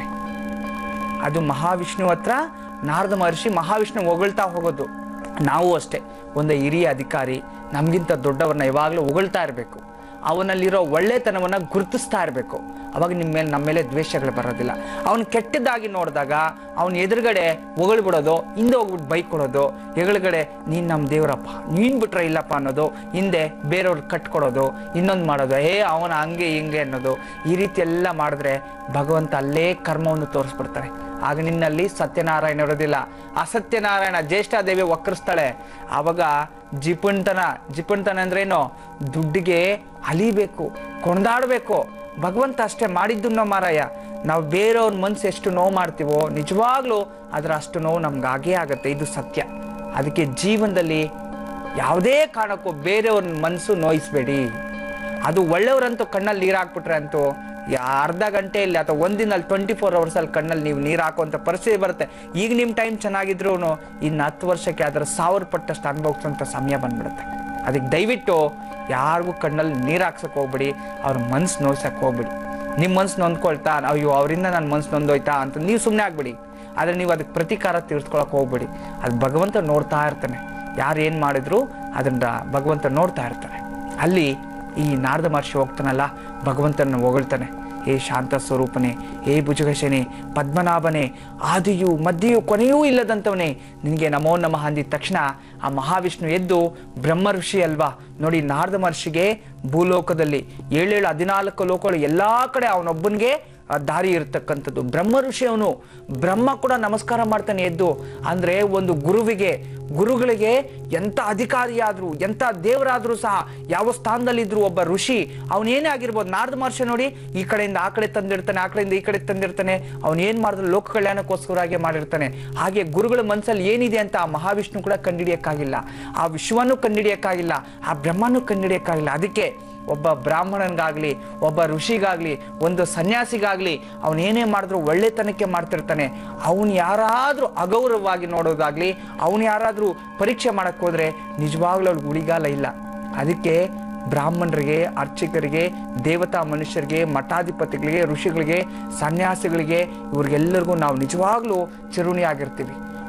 ಅದು ಮಹಾವಿಷ್ಣು ಹತ್ರ ನಾರದ ಮಹರ್ಷಿ ಮಹಾವಿಷ್ಣು ಹೊಗಳ್ತಾ ಹೋಗೋದು ನಾವು ಅಷ್ಟೇ ಒಂದು ಹಿರಿಯ ಅಧಿಕಾರಿ ನಮಗಿಂತ ದೊಡ್ಡವ್ರನ್ನ ಯಾವಾಗಲೂ ಹೊಗಳ್ತಾ ಇರಬೇಕು ಅವನಲ್ಲಿರೋ ಒಳ್ಳೆತನವನ್ನ ಗುರುತಿಸ್ತಾ ಇರಬೇಕು ಅವಾಗ ನಿಮ್ಮ ಮೇಲೆ ನಮ್ಮ ಮೇಲೆ ದ್ವೇಷಗಳು ಬರೋದಿಲ್ಲ ಅವನು ಕೆಟ್ಟದಾಗಿ ನೋಡಿದಾಗ ಅವನ ಎದುರುಗಡೆ ಹೊಗಳ್ಬಿಡೋದು ಹಿಂದೆ ಹೋಗ್ಬಿಟ್ಟು ಬೈಕ್ ಕೊಡೋದು ಎದುರುಗಡೆ ನೀನು ನಮ್ಮ ದೇವರಪ್ಪ ನೀನು ಬಿಟ್ರೆ ಇಲ್ಲಪ್ಪ ಅನ್ನೋದು ಹಿಂದೆ ಬೇರೆಯವ್ರು ಕಟ್ಕೊಡೋದು ಇನ್ನೊಂದು ಮಾಡೋದು ಏ ಅವನ ಹಂಗೆ ಹಿಂಗೆ ಅನ್ನೋದು ಈ ರೀತಿ ಎಲ್ಲ ಮಾಡಿದ್ರೆ ಭಗವಂತ ಅಲ್ಲೇ ಕರ್ಮವನ್ನು ತೋರಿಸ್ಬಿಡ್ತಾರೆ ಆಗ ನಿನ್ನಲ್ಲಿ ಸತ್ಯನಾರಾಯಣ ಇರೋದಿಲ್ಲ ಅಸತ್ಯನಾರಾಯಣ ಜ್ಯೇಷ್ಠಾದೇವಿ ವಕ್ರಿಸ್ತಾಳೆ ಆವಾಗ ಜಿಪುಣ್ತನ ಜಿಪುಣ್ತನ ಅಂದ್ರೇನು ದುಡ್ಡಿಗೆ ಅಲಿಬೇಕು ಕೊಂಡಾಡಬೇಕು ಭಗವಂತ ಅಷ್ಟೇ ಮಾಡಿದ್ದು ಮಾರಾಯ ನಾವು ಬೇರೆಯವ್ರ ಮನ್ಸು ಎಷ್ಟು ನೋವು ಮಾಡ್ತೀವೋ ನಿಜವಾಗ್ಲೂ ಅದರ ಅಷ್ಟು ನೋವು ನಮ್ಗೆ ಆಗೇ ಆಗುತ್ತೆ ಇದು ಸತ್ಯ ಅದಕ್ಕೆ ಜೀವನದಲ್ಲಿ ಯಾವುದೇ ಕಾರಣಕ್ಕೂ ಬೇರೆಯವ್ರ ಮನಸ್ಸು ನೋಯಿಸ್ಬೇಡಿ ಅದು ಒಳ್ಳೆಯವ್ರಂತೂ ಕಣ್ಣಲ್ಲಿ ನೀರು ಹಾಕ್ಬಿಟ್ರೆ ಅಂತೂ ಯಾ- ಅರ್ಧ ಗಂಟೆಯಲ್ಲಿ ಅಥವಾ ಒಂದಿನಲ್ಲಿ ಟ್ವೆಂಟಿ ಫೋರ್ ಅವರ್ಸಲ್ಲಿ ಕಣ್ಣಲ್ಲಿ ನೀವು ನೀರು ಹಾಕುವಂಥ ಪರಿಸ್ಥಿತಿ ಬರುತ್ತೆ ಈಗ ನಿಮ್ಮ ಟೈಮ್ ಚೆನ್ನಾಗಿದ್ರು ಇನ್ನು ಹತ್ತು ವರ್ಷಕ್ಕೆ ಅದರ ಸಾವಿರ ಪಟ್ಟಷ್ಟು ಅನುಭವಿಸುವಂಥ ಸಮಯ ಬಂದ್ಬಿಡುತ್ತೆ ಅದಕ್ಕೆ ದಯವಿಟ್ಟು ಯಾರಿಗೂ ಕಣ್ಣಲ್ಲಿ ನೀರು ಹಾಕ್ಸಕ್ಕೆ ಹೋಗ್ಬೇಡಿ ಅವ್ರ ಮನ್ಸು ನೋಯ್ಸಕ್ಕೆ ಹೋಗ್ಬೇಡಿ ನಿಮ್ಮ ಮನ್ಸು ನೊಂದ್ಕೊಳ್ತಾ ಅಯ್ಯೋ ಅವರಿಂದ ನನ್ನ ಮನ್ಸು ನೊಂದೋಯ್ತಾ ಅಂತ ನೀವು ಸುಮ್ಮನೆ ಆಗ್ಬಿಡಿ ಆದರೆ ನೀವು ಅದಕ್ಕೆ ಪ್ರತೀಕಾರ ತೀರ್ಸ್ಕೊಳಕ್ಕೆ ಹೋಗ್ಬೇಡಿ ಅದು ಭಗವಂತ ನೋಡ್ತಾ ಇರ್ತಾನೆ ಯಾರು ಏನು ಮಾಡಿದ್ರು ಅದನ್ನ ಭಗವಂತ ನೋಡ್ತಾ ಇರ್ತಾನೆ ಅಲ್ಲಿ ಈ ನಾರದ ಮಹರ್ಷಿ ಹೋಗ್ತಾನಲ್ಲ ಭಗವಂತನ ಹೊಗಳ್ತಾನೆ ಏ ಶಾಂತ ಸ್ವರೂಪನೇ ಏ ಭುಜಗಶನೇ ಪದ್ಮನಾಭನೇ ಆದಿಯು ಮಧ್ಯೆಯು ಕೊನೆಯೂ ಇಲ್ಲದಂಥವನೇ ನಿನಗೆ ನಮೋ ನಮಃ ಅಂದಿದ ತಕ್ಷಣ ಆ ಮಹಾವಿಷ್ಣು ಎದ್ದು ಬ್ರಹ್ಮ ಋಷಿ ಅಲ್ವಾ ನೋಡಿ ನಾರದ ಮಹರ್ಷಿಗೆ ಭೂಲೋಕದಲ್ಲಿ ಏಳೇಳು ಹದಿನಾಲ್ಕು ಲೋಕಗಳು ಎಲ್ಲಾ ಕಡೆ ಅವನೊಬ್ಬನಿಗೆ ಆ ದಾರಿ ಇರತಕ್ಕಂಥದ್ದು ಬ್ರಹ್ಮ ಋಷಿ ಅವನು ಬ್ರಹ್ಮ ಕೂಡ ನಮಸ್ಕಾರ ಮಾಡ್ತಾನೆ ಎದ್ದು ಅಂದ್ರೆ ಒಂದು ಗುರುವಿಗೆ ಗುರುಗಳಿಗೆ ಎಂತ ಅಧಿಕಾರಿಯಾದ್ರು ಎಂತ ದೇವರಾದ್ರೂ ಸಹ ಯಾವ ಸ್ಥಾನದಲ್ಲಿದ್ರು ಒಬ್ಬ ಋಷಿ ಅವನೇನೇ ಆಗಿರ್ಬೋದು ನಾರದ ಮಹರ್ಷಿ ನೋಡಿ ಈ ಕಡೆಯಿಂದ ಆ ಕಡೆ ತಂದಿರ್ತಾನೆ ಆ ಕಡೆಯಿಂದ ಈ ಕಡೆ ತಂದಿರ್ತಾನೆ ಅವನು ಏನ್ ಮಾಡಿದ್ರು ಲೋಕ ಕಲ್ಯಾಣಕ್ಕೋಸ್ಕರವಾಗಿ ಮಾಡಿರ್ತಾನೆ ಹಾಗೆ ಗುರುಗಳ ಮನಸ್ಸಲ್ಲಿ ಏನಿದೆ ಅಂತ ಆ ಮಹಾವಿಷ್ಣು ಕೂಡ ಕಂಡಿಡಿಯಕ್ಕಾಗಿಲ್ಲ ಆ ವಿಶ್ವನೂ ಕಂಡಿಡಿಯಕ್ಕಾಗಿಲ್ಲ ಆ ಬ್ರಹ್ಮನೂ ಕಂಡಿಡಿಯಕ್ಕಾಗಿಲ್ಲ ಅದಕ್ಕೆ ಒಬ್ಬ ಬ್ರಾಹ್ಮಣನ್ಗಾಗ್ಲಿ ಒಬ್ಬ ಋಷಿಗಾಗ್ಲಿ ಒಂದು ಸನ್ಯಾಸಿಗಾಗ್ಲಿ ಅವನು ಏನೇ ಮಾಡಿದ್ರು ಒಳ್ಳೆತನಕ್ಕೆ ಮಾಡ್ತಿರ್ತಾನೆ ಅವನು ಯಾರಾದ್ರೂ ಅಗೌರವವಾಗಿ ನೋಡೋದಾಗ್ಲಿ ಅವನು ಯಾರಾದ್ರೂ ಪರೀಕ್ಷೆ ಮಾಡಕ್ ಹೋದ್ರೆ ನಿಜವಾಗ್ಲೂ ಅವ್ಳಿಗೆ ಉಳಿಗಾಲ ಇಲ್ಲ ಅದಕ್ಕೆ ಬ್ರಾಹ್ಮಣರಿಗೆ ಅರ್ಚಕರಿಗೆ ದೇವತಾ ಮನುಷ್ಯರಿಗೆ ಮಠಾಧಿಪತಿಗಳಿಗೆ ಋಷಿಗಳಿಗೆ ಸನ್ಯಾಸಿಗಳಿಗೆ ಇವ್ರಿಗೆಲ್ಲರಿಗೂ ನಾವು ನಿಜವಾಗ್ಲೂ ಚಿರುಣಿ ಆಗಿರ್ತೀವಿ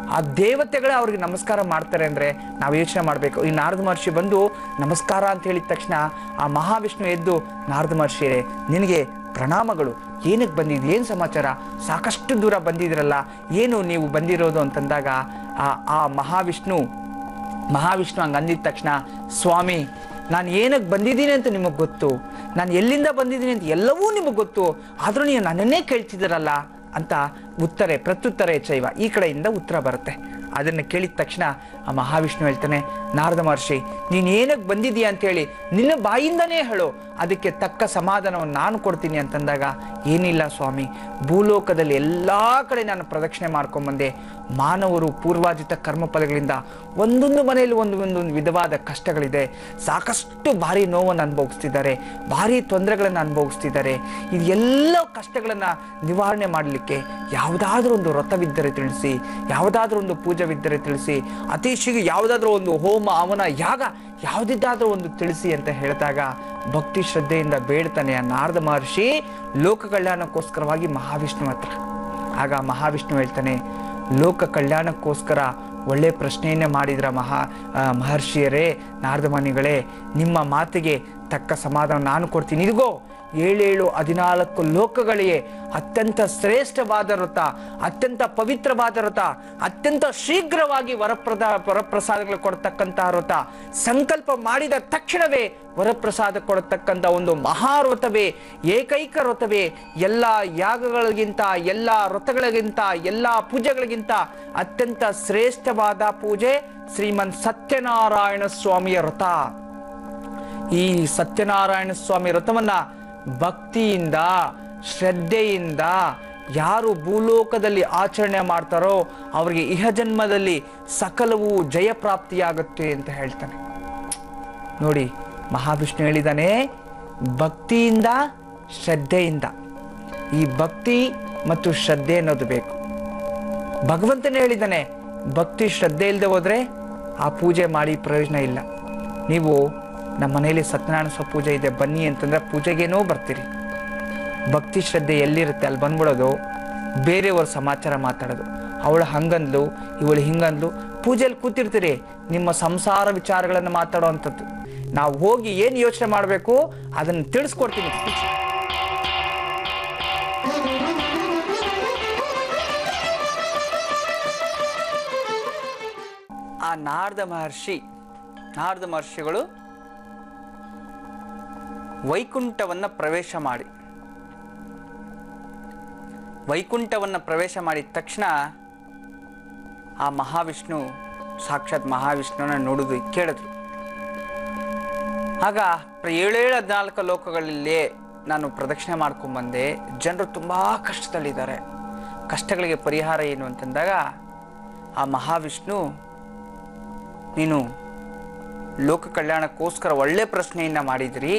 ಆ ದೇವತೆಗಳೇ ಅವ್ರಿಗೆ ನಮಸ್ಕಾರ ಮಾಡ್ತಾರೆ ಅಂದರೆ ನಾವು ಯೋಚನೆ ಮಾಡಬೇಕು ಈ ನಾರದ ಮಹರ್ಷಿ ಬಂದು ನಮಸ್ಕಾರ ಅಂತ ಹೇಳಿದ ತಕ್ಷಣ ಆ ಮಹಾವಿಷ್ಣು ಎದ್ದು ನಾರದ ಮಹರ್ಷಿಯರೇ ನಿನಗೆ ಪ್ರಣಾಮಗಳು ಏನಕ್ಕೆ ಬಂದಿದ್ದು ಏನು ಸಮಾಚಾರ ಸಾಕಷ್ಟು ದೂರ ಬಂದಿದ್ರಲ್ಲ ಏನು ನೀವು ಬಂದಿರೋದು ಅಂತಂದಾಗ ಆ ಆ ಮಹಾವಿಷ್ಣು ಮಹಾವಿಷ್ಣು ಹಂಗೆ ಅಂದಿದ ತಕ್ಷಣ ಸ್ವಾಮಿ ನಾನು ಏನಕ್ಕೆ ಬಂದಿದ್ದೀನಿ ಅಂತ ನಿಮಗೆ ಗೊತ್ತು ನಾನು ಎಲ್ಲಿಂದ ಬಂದಿದ್ದೀನಿ ಅಂತ ಎಲ್ಲವೂ ನಿಮಗೆ ಗೊತ್ತು ಆದರೂ ನೀವು ನನ್ನನ್ನೇ ಕೇಳ್ತಿದ್ದೀರಲ್ಲ ಅಂತ ಉತ್ತರೆ ಪ್ರತ್ಯುತ್ತರೆ ಚೈವ ಈ ಕಡೆಯಿಂದ ಉತ್ತರ ಬರುತ್ತೆ ಅದನ್ನು ಕೇಳಿದ ತಕ್ಷಣ ಆ ಮಹಾವಿಷ್ಣು ಹೇಳ್ತಾನೆ ನಾರದ ಮಹರ್ಷಿ ನೀನು ಏನಕ್ಕೆ ಬಂದಿದೀಯ ಅಂತೇಳಿ ನಿನ್ನ ಬಾಯಿಂದನೇ ಹೇಳು ಅದಕ್ಕೆ ತಕ್ಕ ಸಮಾಧಾನವನ್ನು ನಾನು ಕೊಡ್ತೀನಿ ಅಂತಂದಾಗ ಏನಿಲ್ಲ ಸ್ವಾಮಿ ಭೂಲೋಕದಲ್ಲಿ ಎಲ್ಲ ಕಡೆ ನಾನು ಪ್ರದಕ್ಷಿಣೆ ಮಾಡ್ಕೊಂಬಂದೆ ಮಾನವರು ಪೂರ್ವಾಜಿತ ಕರ್ಮಫಲಗಳಿಂದ ಒಂದೊಂದು ಮನೆಯಲ್ಲಿ ಒಂದು ಒಂದೊಂದು ವಿಧವಾದ ಕಷ್ಟಗಳಿದೆ ಸಾಕಷ್ಟು ಭಾರಿ ನೋವನ್ನು ಅನುಭವಿಸ್ತಿದ್ದಾರೆ ಭಾರಿ ತೊಂದರೆಗಳನ್ನು ಅನುಭವಿಸ್ತಿದ್ದಾರೆ ಇದೆಲ್ಲ ಕಷ್ಟಗಳನ್ನು ನಿವಾರಣೆ ಮಾಡಲಿಕ್ಕೆ ಯಾವುದಾದ್ರೂ ಒಂದು ವ್ರತವಿದ್ದರೆ ತಿಳಿಸಿ ಯಾವುದಾದ್ರೂ ಒಂದು ಪೂಜವಿದ್ದರೆ ತಿಳಿಸಿ ಅತಿ ಶೀಘ್ರ ಯಾವುದಾದ್ರೂ ಒಂದು ಹೋಮ ಅವನ ಯಾಗ ಯಾವುದಿದ್ದಾದ್ರೂ ಒಂದು ತಿಳಿಸಿ ಅಂತ ಹೇಳಿದಾಗ ಭಕ್ತಿ ಶ್ರದ್ಧೆಯಿಂದ ಬೇಡ್ತಾನೆ ಆ ನಾರದ ಮಹರ್ಷಿ ಲೋಕ ಕಲ್ಯಾಣಕ್ಕೋಸ್ಕರವಾಗಿ ಮಹಾವಿಷ್ಣು ಹತ್ರ ಆಗ ಮಹಾವಿಷ್ಣು ಹೇಳ್ತಾನೆ ಲೋಕ ಕಲ್ಯಾಣಕ್ಕೋಸ್ಕರ ಒಳ್ಳೆ ಪ್ರಶ್ನೆಯನ್ನೇ ಮಾಡಿದ್ರ ಮಹಾ ಆ, ಮಹರ್ಷಿಯರೇ ನಾರದ ಮಣಿಗಳೇ ನಿಮ್ಮ ಮಾತಿಗೆ ತಕ್ಕ ಸಮಾಧಾನ ನಾನು ಕೊಡ್ತೀನಿ ಇದಿಗೋ ಏಳೇಳು ಹದಿನಾಲ್ಕು ಲೋಕಗಳಿಗೆ ಅತ್ಯಂತ ಶ್ರೇಷ್ಠವಾದ ವ್ರತ ಅತ್ಯಂತ ಪವಿತ್ರವಾದ ವ್ರತ ಅತ್ಯಂತ ಶೀಘ್ರವಾಗಿ ವರಪ್ರದ ವರಪ್ರಸಾದಗಳು ಕೊಡ್ತಕ್ಕಂತಹ ವ್ರತ ಸಂಕಲ್ಪ ಮಾಡಿದ ತಕ್ಷಣವೇ ವರಪ್ರಸಾದ ಕೊಡತಕ್ಕಂಥ ಒಂದು ಮಹಾವ್ರತವೇ ಏಕೈಕ ವ್ರತವೇ ಎಲ್ಲ ಯಾಗಗಳಿಗಿಂತ ಎಲ್ಲ ವ್ರತಗಳಿಗಿಂತ ಎಲ್ಲ ಪೂಜೆಗಳಿಗಿಂತ ಅತ್ಯಂತ ಶ್ರೇಷ್ಠವಾದ ಪೂಜೆ ಶ್ರೀಮನ್ ಸತ್ಯನಾರಾಯಣ ಸ್ವಾಮಿಯ ವ್ರತ ಈ ಸತ್ಯನಾರಾಯಣ ಸ್ವಾಮಿ ವ್ರತವನ್ನ ಭಕ್ತಿಯಿಂದ ಶ್ರದ್ಧೆಯಿಂದ ಯಾರು ಭೂಲೋಕದಲ್ಲಿ ಆಚರಣೆ ಮಾಡ್ತಾರೋ ಅವರಿಗೆ ಇಹ ಜನ್ಮದಲ್ಲಿ ಸಕಲವೂ ಜಯಪ್ರಾಪ್ತಿಯಾಗುತ್ತೆ ಅಂತ ಹೇಳ್ತಾನೆ ನೋಡಿ ಮಹಾವಿಷ್ಣು ಹೇಳಿದಾನೆ ಭಕ್ತಿಯಿಂದ ಶ್ರದ್ಧೆಯಿಂದ ಈ ಭಕ್ತಿ ಮತ್ತು ಶ್ರದ್ಧೆ ಅನ್ನೋದು ಬೇಕು ಭಗವಂತನೇ ಹೇಳಿದ್ದಾನೆ ಭಕ್ತಿ ಶ್ರದ್ಧೆ ಇಲ್ಲದೆ ಹೋದ್ರೆ ಆ ಪೂಜೆ ಮಾಡಿ ಪ್ರಯೋಜನ ಇಲ್ಲ ನೀವು ನಮ್ಮ ಮನೆಯಲ್ಲಿ ಸತ್ಯನಾರಾಯಣ ಸ್ವಾಮಿ ಪೂಜೆ ಇದೆ ಬನ್ನಿ ಅಂತಂದ್ರೆ ಪೂಜೆಗೇನೋ ಬರ್ತೀರಿ ಭಕ್ತಿ ಶ್ರದ್ಧೆ ಎಲ್ಲಿರುತ್ತೆ ಅಲ್ಲಿ ಬಂದ್ಬಿಡೋದು ಬೇರೆಯವ್ರ ಸಮಾಚಾರ ಮಾತಾಡೋದು ಅವಳು ಹಂಗಂದ್ಲು ಇವಳು ಹಿಂಗಂದ್ಲು ಪೂಜೆಯಲ್ಲಿ ಕೂತಿರ್ತೀರಿ ನಿಮ್ಮ ಸಂಸಾರ ವಿಚಾರಗಳನ್ನು ಮಾತಾಡೋ ಅಂಥದ್ದು ನಾವು ಹೋಗಿ ಏನು ಯೋಚನೆ ಮಾಡಬೇಕು ಅದನ್ನು ತಿಳಿಸ್ಕೊಡ್ತೀನಿ ಆ ನಾರದ ಮಹರ್ಷಿ ನಾರದ ಮಹರ್ಷಿಗಳು ವೈಕುಂಠವನ್ನ ಪ್ರವೇಶ ಮಾಡಿ ವೈಕುಂಠವನ್ನ ಪ್ರವೇಶ ಮಾಡಿದ ತಕ್ಷಣ ಆ ಮಹಾವಿಷ್ಣು ಸಾಕ್ಷಾತ್ ಮಹಾವಿಷ್ಣುವನ್ನ ನೋಡುದು ಕೇಳಿದ್ರು ಆಗ ಪ್ರ- ಏಳೇಳು ಹದಿನಾಲ್ಕು ಲೋಕಗಳಲ್ಲಿ ನಾನು ಪ್ರದಕ್ಷಿಣೆ ಮಾಡ್ಕೊಂಡ್ಬಂದೆ ಜನರು ತುಂಬ ಕಷ್ಟದಲ್ಲಿದ್ದಾರೆ ಕಷ್ಟಗಳಿಗೆ ಪರಿಹಾರ ಏನು ಅಂತಂದಾಗ ಆ ಮಹಾವಿಷ್ಣು ನೀನು ಲೋಕ ಕಲ್ಯಾಣಕ್ಕೋಸ್ಕರ ಒಳ್ಳೆ ಪ್ರಶ್ನೆಯನ್ನ ಮಾಡಿದ್ರಿ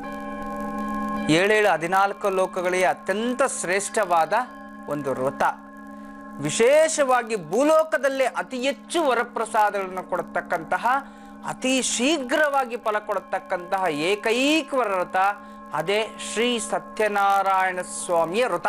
ಏಳೇಳು ಹದಿನಾಲ್ಕು ಲೋಕಗಳಿಗೆ ಅತ್ಯಂತ ಶ್ರೇಷ್ಠವಾದ ಒಂದು ವ್ರತ ವಿಶೇಷವಾಗಿ ಭೂಲೋಕದಲ್ಲೇ ಅತಿ ಹೆಚ್ಚು ವರಪ್ರಸಾದಗಳನ್ನು ಕೊಡತಕ್ಕಂತಹ ಅತಿ ಶೀಘ್ರವಾಗಿ ಫಲ ಕೊಡತಕ್ಕಂತಹ ಏಕೈಕ ವ್ರತ ಅದೇ ಶ್ರೀ ಸತ್ಯನಾರಾಯಣ ಸ್ವಾಮಿಯ ವ್ರತ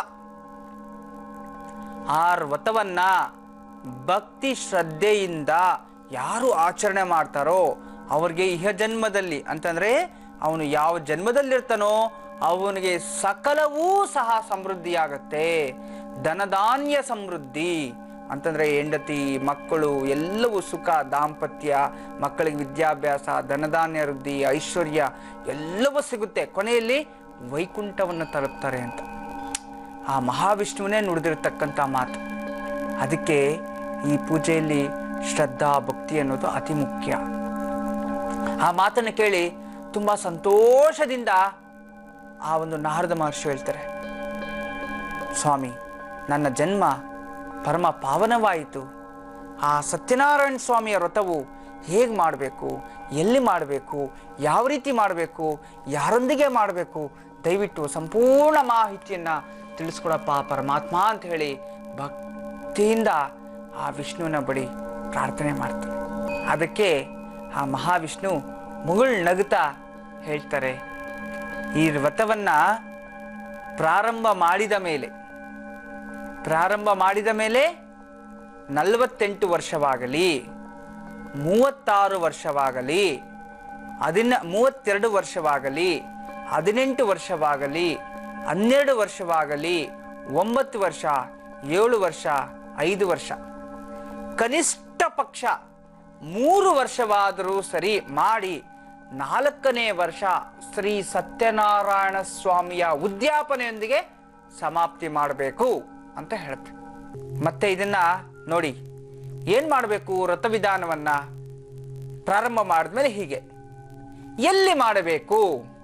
ಆ ವ್ರತವನ್ನ ಭಕ್ತಿ ಶ್ರದ್ಧೆಯಿಂದ ಯಾರು ಆಚರಣೆ ಮಾಡ್ತಾರೋ ಅವ್ರಿಗೆ ಇಹ ಜನ್ಮದಲ್ಲಿ ಅಂತಂದ್ರೆ ಅವನು ಯಾವ ಜನ್ಮದಲ್ಲಿರ್ತಾನೋ ಅವನಿಗೆ ಸಕಲವೂ ಸಹ ಸಮೃದ್ಧಿಯಾಗತ್ತೆ ಧನಧಾನ್ಯ ಸಮೃದ್ಧಿ ಅಂತಂದ್ರೆ ಹೆಂಡತಿ ಮಕ್ಕಳು ಎಲ್ಲವೂ ಸುಖ ದಾಂಪತ್ಯ ಮಕ್ಕಳಿಗೆ ವಿದ್ಯಾಭ್ಯಾಸ ಧನಧಾನ್ಯ ವೃದ್ಧಿ ಐಶ್ವರ್ಯ ಎಲ್ಲವೂ ಸಿಗುತ್ತೆ ಕೊನೆಯಲ್ಲಿ ವೈಕುಂಠವನ್ನು ತಲುಪ್ತಾರೆ ಅಂತ ಆ ಮಹಾವಿಷ್ಣುವೇ ನುಡಿದಿರ್ತಕ್ಕಂಥ ಮಾತು ಅದಕ್ಕೆ ಈ ಪೂಜೆಯಲ್ಲಿ ಶ್ರದ್ಧಾ ಭಕ್ತಿ ಅನ್ನೋದು ಅತಿ ಮುಖ್ಯ ಆ ಮಾತನ್ನು ಕೇಳಿ ತುಂಬ ಸಂತೋಷದಿಂದ ಆ ಒಂದು ನಾರದ ಮಹರ್ಷಿ ಹೇಳ್ತಾರೆ ಸ್ವಾಮಿ ನನ್ನ ಜನ್ಮ ಪರಮ ಪಾವನವಾಯಿತು ಆ ಸತ್ಯನಾರಾಯಣ ಸ್ವಾಮಿಯ ವ್ರತವು ಹೇಗೆ ಮಾಡಬೇಕು ಎಲ್ಲಿ ಮಾಡಬೇಕು ಯಾವ ರೀತಿ ಮಾಡಬೇಕು ಯಾರೊಂದಿಗೆ ಮಾಡಬೇಕು ದಯವಿಟ್ಟು ಸಂಪೂರ್ಣ ಮಾಹಿತಿಯನ್ನು ತಿಳಿಸ್ಕೊಡಪ್ಪ ಪರಮಾತ್ಮ ಅಂತ ಹೇಳಿ ಭಕ್ತಿಯಿಂದ ಆ ವಿಷ್ಣುವಿನ ಬಳಿ ಪ್ರಾರ್ಥನೆ ಮಾಡ್ತಾರೆ ಅದಕ್ಕೆ ಆ ಮಹಾವಿಷ್ಣು ಮುಗುಳ್ ನಗುತ್ತಾ ಹೇಳ್ತಾರೆ ಈ ವ್ರತವನ್ನ ಪ್ರಾರಂಭ ಮಾಡಿದ ಮೇಲೆ ಪ್ರಾರಂಭ ಮಾಡಿದ ಮೇಲೆ ನಲವತ್ತೆಂಟು ವರ್ಷವಾಗಲಿ ಮೂವತ್ತಾರು ವರ್ಷವಾಗಲಿ ಹದಿನ ಮೂವತ್ತೆರಡು ವರ್ಷವಾಗಲಿ ಹದಿನೆಂಟು ವರ್ಷವಾಗಲಿ ಹನ್ನೆರಡು ವರ್ಷವಾಗಲಿ ಒಂಬತ್ತು ವರ್ಷ ಏಳು ವರ್ಷ ಐದು ವರ್ಷ ಕನಿಷ್ಠ ಪಕ್ಷ ಮೂರು ವರ್ಷವಾದರೂ ಸರಿ ಮಾಡಿ ನಾಲ್ಕನೇ ವರ್ಷ ಶ್ರೀ ಸತ್ಯನಾರಾಯಣ ಸ್ವಾಮಿಯ ಉದ್ಯಾಪನೆಯೊಂದಿಗೆ ಸಮಾಪ್ತಿ ಮಾಡಬೇಕು ಅಂತ ಹೇಳುತ್ತೆ ಮತ್ತೆ ಇದನ್ನ ನೋಡಿ ಏನ್ ಮಾಡಬೇಕು ವ್ರತವಿಧಾನವನ್ನ ಪ್ರಾರಂಭ ಮಾಡಿದ್ಮೇಲೆ ಹೀಗೆ ಎಲ್ಲಿ ಮಾಡಬೇಕು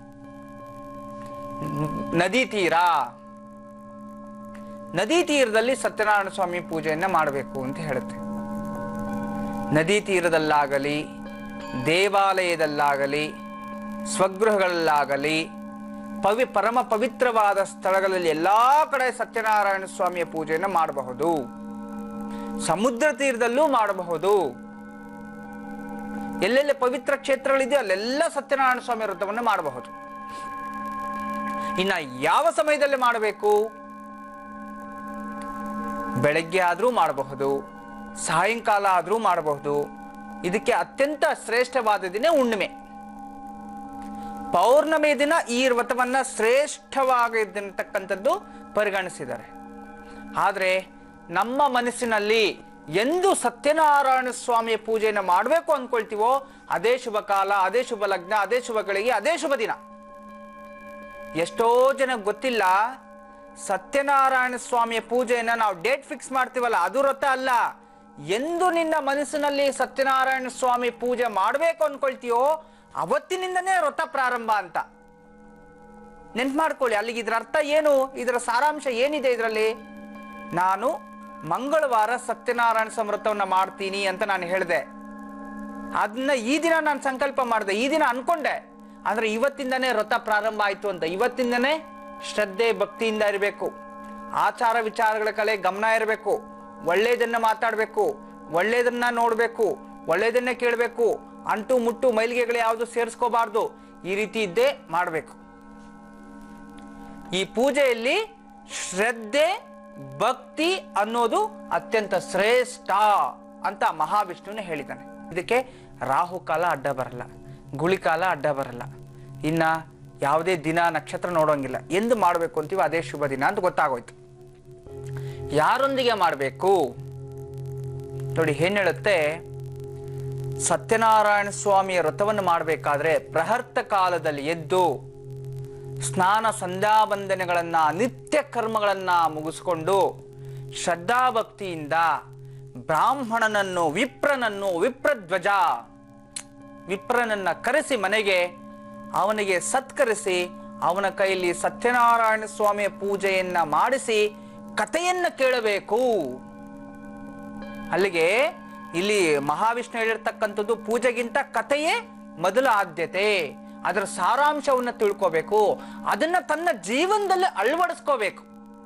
ನದಿ ತೀರ ನದಿ ತೀರದಲ್ಲಿ ಸತ್ಯನಾರಾಯಣ ಸ್ವಾಮಿ ಪೂಜೆಯನ್ನ ಮಾಡಬೇಕು ಅಂತ ಹೇಳುತ್ತೆ ನದಿ ತೀರದಲ್ಲಾಗಲಿ ದೇವಾಲಯದಲ್ಲಾಗಲಿ ಸ್ವಗೃಹಗಳಲ್ಲಾಗಲಿ ಪವಿ ಪರಮ ಪವಿತ್ರವಾದ ಸ್ಥಳಗಳಲ್ಲಿ ಎಲ್ಲಾ ಕಡೆ ಸತ್ಯನಾರಾಯಣ ಸ್ವಾಮಿಯ ಪೂಜೆಯನ್ನು ಮಾಡಬಹುದು ಸಮುದ್ರ ತೀರದಲ್ಲೂ ಮಾಡಬಹುದು ಎಲ್ಲೆಲ್ಲಿ ಪವಿತ್ರ ಕ್ಷೇತ್ರಗಳಿದೆಯೋ ಅಲ್ಲೆಲ್ಲ ಸತ್ಯನಾರಾಯಣ ಸ್ವಾಮಿ ವ್ರತವನ್ನು ಮಾಡಬಹುದು ಇನ್ನ ಯಾವ ಸಮಯದಲ್ಲಿ ಮಾಡಬೇಕು ಬೆಳಗ್ಗೆ ಆದರೂ ಮಾಡಬಹುದು ಸಾಯಂಕಾಲ ಆದರೂ ಮಾಡಬಹುದು ಇದಕ್ಕೆ ಅತ್ಯಂತ ಶ್ರೇಷ್ಠವಾದ ದಿನ ಹುಣ್ಣಿಮೆ ಪೌರ್ಣಮಿ ದಿನ ಈ ವ್ರತವನ್ನ ಶ್ರೇಷ್ಠವಾಗಿರ್ತಕ್ಕಂಥದ್ದು ಪರಿಗಣಿಸಿದ್ದಾರೆ ಆದರೆ ನಮ್ಮ ಮನಸ್ಸಿನಲ್ಲಿ ಎಂದು ಸತ್ಯನಾರಾಯಣ ಸ್ವಾಮಿಯ ಪೂಜೆಯನ್ನು ಮಾಡಬೇಕು ಅಂದ್ಕೊಳ್ತೀವೋ ಅದೇ ಶುಭ ಕಾಲ ಅದೇ ಶುಭ ಲಗ್ನ ಅದೇ ಶುಭ ಗಳಿಗೆ ಅದೇ ಶುಭ ದಿನ ಎಷ್ಟೋ ಜನ ಗೊತ್ತಿಲ್ಲ ಸತ್ಯನಾರಾಯಣ ಸ್ವಾಮಿಯ ಪೂಜೆಯನ್ನ ನಾವು ಡೇಟ್ ಫಿಕ್ಸ್ ಮಾಡ್ತೀವಲ್ಲ ಅದು ವ್ರತ ಅಲ್ಲ ಎಂದು ನಿನ್ನ ಮನಸ್ಸಿನಲ್ಲಿ ಸತ್ಯನಾರಾಯಣ ಸ್ವಾಮಿ ಪೂಜೆ ಮಾಡಬೇಕು ಅನ್ಕೊಳ್ತೀಯೋ ಅವತ್ತಿನಿಂದನೇ ವ್ರತ ಪ್ರಾರಂಭ ಅಂತ ನೆನ್ಪು ಮಾಡ್ಕೊಳ್ಳಿ ಅಲ್ಲಿಗೆ ಇದರ ಅರ್ಥ ಏನು ಇದರ ಸಾರಾಂಶ ಏನಿದೆ ಇದರಲ್ಲಿ ನಾನು ಮಂಗಳವಾರ ಸತ್ಯನಾರಾಯಣ ಸಮೃತವನ್ನ ಮಾಡ್ತೀನಿ ಅಂತ ನಾನು ಹೇಳಿದೆ ಅದನ್ನ ಈ ದಿನ ನಾನು ಸಂಕಲ್ಪ ಮಾಡಿದೆ ಈ ದಿನ ಅನ್ಕೊಂಡೆ ಅಂದ್ರೆ ಇವತ್ತಿಂದನೇ ವ್ರತ ಪ್ರಾರಂಭ ಆಯ್ತು ಅಂತ ಇವತ್ತಿಂದನೇ ಶ್ರದ್ಧೆ ಭಕ್ತಿಯಿಂದ ಇರಬೇಕು ಆಚಾರ ವಿಚಾರಗಳ ಕಲೆ ಗಮನ ಇರಬೇಕು ಒಳ್ಳೇದನ್ನ ಮಾತಾಡಬೇಕು ಒಳ್ಳೇದನ್ನ ನೋಡಬೇಕು ಒಳ್ಳೇದನ್ನೇ ಕೇಳಬೇಕು ಅಂಟು ಮುಟ್ಟು ಮೈಲಿಗೆಗಳು ಯಾವುದು ಸೇರಿಸ್ಕೋಬಾರ್ದು ಈ ರೀತಿ ಇದ್ದೇ ಮಾಡಬೇಕು ಈ ಪೂಜೆಯಲ್ಲಿ ಶ್ರದ್ಧೆ ಭಕ್ತಿ ಅನ್ನೋದು ಅತ್ಯಂತ ಶ್ರೇಷ್ಠ ಅಂತ ಮಹಾವಿಷ್ಣುನೇ ಹೇಳಿದ್ದಾನೆ ಇದಕ್ಕೆ ರಾಹುಕಾಲ ಅಡ್ಡ ಬರಲ್ಲ ಗುಳಿಕಾಲ ಅಡ್ಡ ಬರಲ್ಲ ಇನ್ನ ಯಾವುದೇ ದಿನ ನಕ್ಷತ್ರ ನೋಡೋಂಗಿಲ್ಲ ಎಂದು ಮಾಡಬೇಕು ಅಂತೀವಿ ಅದೇ ಶುಭ ದಿನ ಅಂತ ಗೊತ್ತಾಗೋಯ್ತು ಯಾರೊಂದಿಗೆ ಮಾಡಬೇಕು ನೋಡಿ ಏನ್ ಹೇಳುತ್ತೆ ಸತ್ಯನಾರಾಯಣ ಸ್ವಾಮಿಯ ವ್ರತವನ್ನು ಮಾಡಬೇಕಾದ್ರೆ ಪ್ರಹರ್ತ ಕಾಲದಲ್ಲಿ ಎದ್ದು ಸ್ನಾನ ಸಂಧ್ಯಾವಂದನೆಗಳನ್ನ ನಿತ್ಯ ಕರ್ಮಗಳನ್ನ ಮುಗಿಸ್ಕೊಂಡು ಶ್ರದ್ಧಾಭಕ್ತಿಯಿಂದ ಬ್ರಾಹ್ಮಣನನ್ನು ವಿಪ್ರನನ್ನು ವಿಪ್ರಧ್ವಜ ವಿಪ್ರನನ್ನ ಕರೆಸಿ ಮನೆಗೆ ಅವನಿಗೆ ಸತ್ಕರಿಸಿ ಅವನ ಕೈಯಲ್ಲಿ ಸತ್ಯನಾರಾಯಣ ಸ್ವಾಮಿಯ ಪೂಜೆಯನ್ನ ಮಾಡಿಸಿ ಕಥೆಯನ್ನ ಕೇಳಬೇಕು ಅಲ್ಲಿಗೆ ಇಲ್ಲಿ ಮಹಾವಿಷ್ಣು ಹೇಳಿರ್ತಕ್ಕಂಥದ್ದು ಪೂಜೆಗಿಂತ ಕಥೆಯೇ ಮೊದಲ ಆದ್ಯತೆ ಅದರ ಸಾರಾಂಶವನ್ನ ತಿಳ್ಕೋಬೇಕು ಅದನ್ನ ತನ್ನ ಜೀವನದಲ್ಲಿ ಅಳವಡಿಸ್ಕೋಬೇಕು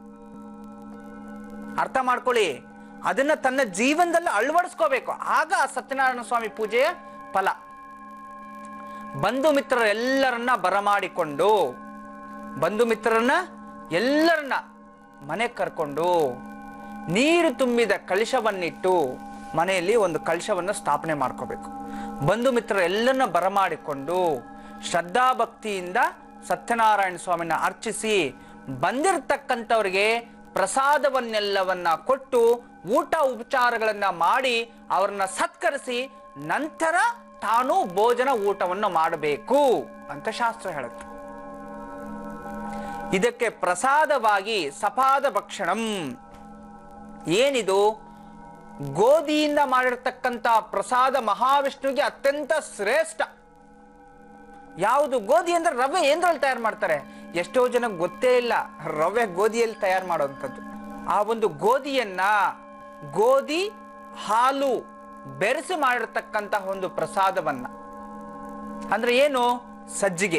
ಅರ್ಥ ಮಾಡ್ಕೊಳ್ಳಿ ಅದನ್ನ ತನ್ನ ಜೀವನದಲ್ಲಿ ಅಳವಡಿಸ್ಕೋಬೇಕು ಆಗ ಆ ಸತ್ಯನಾರಾಯಣ ಸ್ವಾಮಿ ಪೂಜೆಯ ಫಲ ಬಂಧು ಮಿತ್ರರೆಲ್ಲರನ್ನ ಬರಮಾಡಿಕೊಂಡು ಬಂಧು ಮಿತ್ರರನ್ನ ಎಲ್ಲರನ್ನ ಮನೆ ಕರ್ಕೊಂಡು ನೀರು ತುಂಬಿದ ಕಳಶವನ್ನಿಟ್ಟು ಮನೆಯಲ್ಲಿ ಒಂದು ಕಳಶವನ್ನ ಸ್ಥಾಪನೆ ಮಾಡ್ಕೋಬೇಕು ಬಂಧು ಮಿತ್ರರೆಲ್ಲರನ್ನ ಬರಮಾಡಿಕೊಂಡು ಶ್ರದ್ಧಾಭಕ್ತಿಯಿಂದ ಸತ್ಯನಾರಾಯಣ ಸ್ವಾಮಿನ ಅರ್ಚಿಸಿ ಬಂದಿರತಕ್ಕಂಥವ್ರಿಗೆ ಪ್ರಸಾದವನ್ನೆಲ್ಲವನ್ನ ಕೊಟ್ಟು ಊಟ ಉಪಚಾರಗಳನ್ನ ಮಾಡಿ ಅವರನ್ನ ಸತ್ಕರಿಸಿ ನಂತರ ತಾನು ಭೋಜನ ಊಟವನ್ನು ಮಾಡಬೇಕು ಅಂತ ಶಾಸ್ತ್ರ ಹೇಳುತ್ತೆ ಇದಕ್ಕೆ ಪ್ರಸಾದವಾಗಿ ಸಪಾದ ಭಕ್ಷಣಂ ಏನಿದು ಗೋಧಿಯಿಂದ ಮಾಡಿರ್ತಕ್ಕಂಥ ಪ್ರಸಾದ ಮಹಾವಿಷ್ಣುವಿಗೆ ಅತ್ಯಂತ ಶ್ರೇಷ್ಠ ಯಾವುದು ಗೋಧಿ ಅಂದ್ರೆ ರವೆ ಏನ್ರಲ್ಲಿ ತಯಾರು ಮಾಡ್ತಾರೆ ಎಷ್ಟೋ ಜನ ಗೊತ್ತೇ ಇಲ್ಲ ರವೆ ಗೋಧಿಯಲ್ಲಿ ತಯಾರು ಮಾಡುವಂಥದ್ದು ಆ ಒಂದು ಗೋಧಿಯನ್ನ ಗೋಧಿ ಹಾಲು ಬೆರೆಸಿ ಮಾಡಿರ್ತಕ್ಕಂಥ ಒಂದು ಪ್ರಸಾದವನ್ನ ಅಂದ್ರೆ ಏನು ಸಜ್ಜಿಗೆ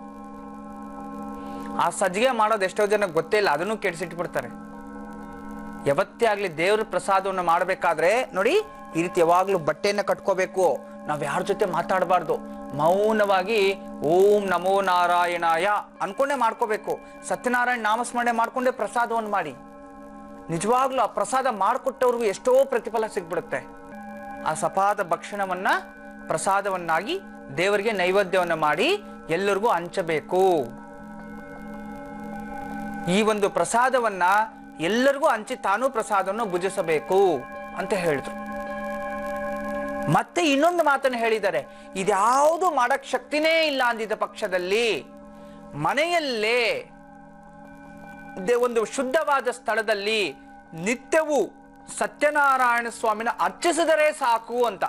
ಆ ಸಜ್ಜಿಗೆ ಮಾಡೋದು ಎಷ್ಟೋ ಜನ ಗೊತ್ತೇ ಇಲ್ಲ ಅದನ್ನು ಕೆಡಿಸಿಟ್ಬಿಡ್ತಾರೆ ಯಾವತ್ತೇ ಆಗ್ಲಿ ದೇವ್ರ ಪ್ರಸಾದವನ್ನು ಮಾಡಬೇಕಾದ್ರೆ ನೋಡಿ ಈ ರೀತಿ ಯಾವಾಗ್ಲೂ ಬಟ್ಟೆಯನ್ನ ಕಟ್ಕೋಬೇಕು ನಾವ್ ಯಾರ ಜೊತೆ ಮಾತಾಡಬಾರ್ದು ಮೌನವಾಗಿ ಓಂ ನಮೋ ನಾರಾಯಣಾಯ ಅನ್ಕೊಂಡೇ ಮಾಡ್ಕೋಬೇಕು ಸತ್ಯನಾರಾಯಣ ನಾಮಸ್ಮರಣೆ ಮಾಡ್ಕೊಂಡೇ ಪ್ರಸಾದವನ್ನು ಮಾಡಿ ನಿಜವಾಗ್ಲೂ ಆ ಪ್ರಸಾದ ಮಾಡಿಕೊಟ್ಟವ್ರಿಗೂ ಎಷ್ಟೋ ಪ್ರತಿಫಲ ಸಿಗ್ಬಿಡುತ್ತೆ ಆ ಸಪಾದ ಭಕ್ಷಣವನ್ನ ಪ್ರಸಾದವನ್ನಾಗಿ ದೇವರಿಗೆ ನೈವೇದ್ಯವನ್ನ ಮಾಡಿ ಎಲ್ಲರಿಗೂ ಹಂಚಬೇಕು ಈ ಒಂದು ಪ್ರಸಾದವನ್ನ ಎಲ್ಲರಿಗೂ ಹಂಚಿ ತಾನೂ ಪ್ರಸಾದವನ್ನು ಭುಜಿಸಬೇಕು ಅಂತ ಹೇಳಿದ್ರು ಮತ್ತೆ ಇನ್ನೊಂದು ಮಾತನ್ನು ಹೇಳಿದ್ದಾರೆ ಇದ್ಯಾವುದು ಮಾಡಕ್ ಶಕ್ತಿನೇ ಇಲ್ಲ ಅಂದಿದ್ದ ಪಕ್ಷದಲ್ಲಿ ಮನೆಯಲ್ಲೇ ದೇ- ಒಂದು ಶುದ್ಧವಾದ ಸ್ಥಳದಲ್ಲಿ ನಿತ್ಯವೂ ಸತ್ಯನಾರಾಯಣ ಸ್ವಾಮಿನ ಅರ್ಚಿಸಿದರೆ ಸಾಕು ಅಂತ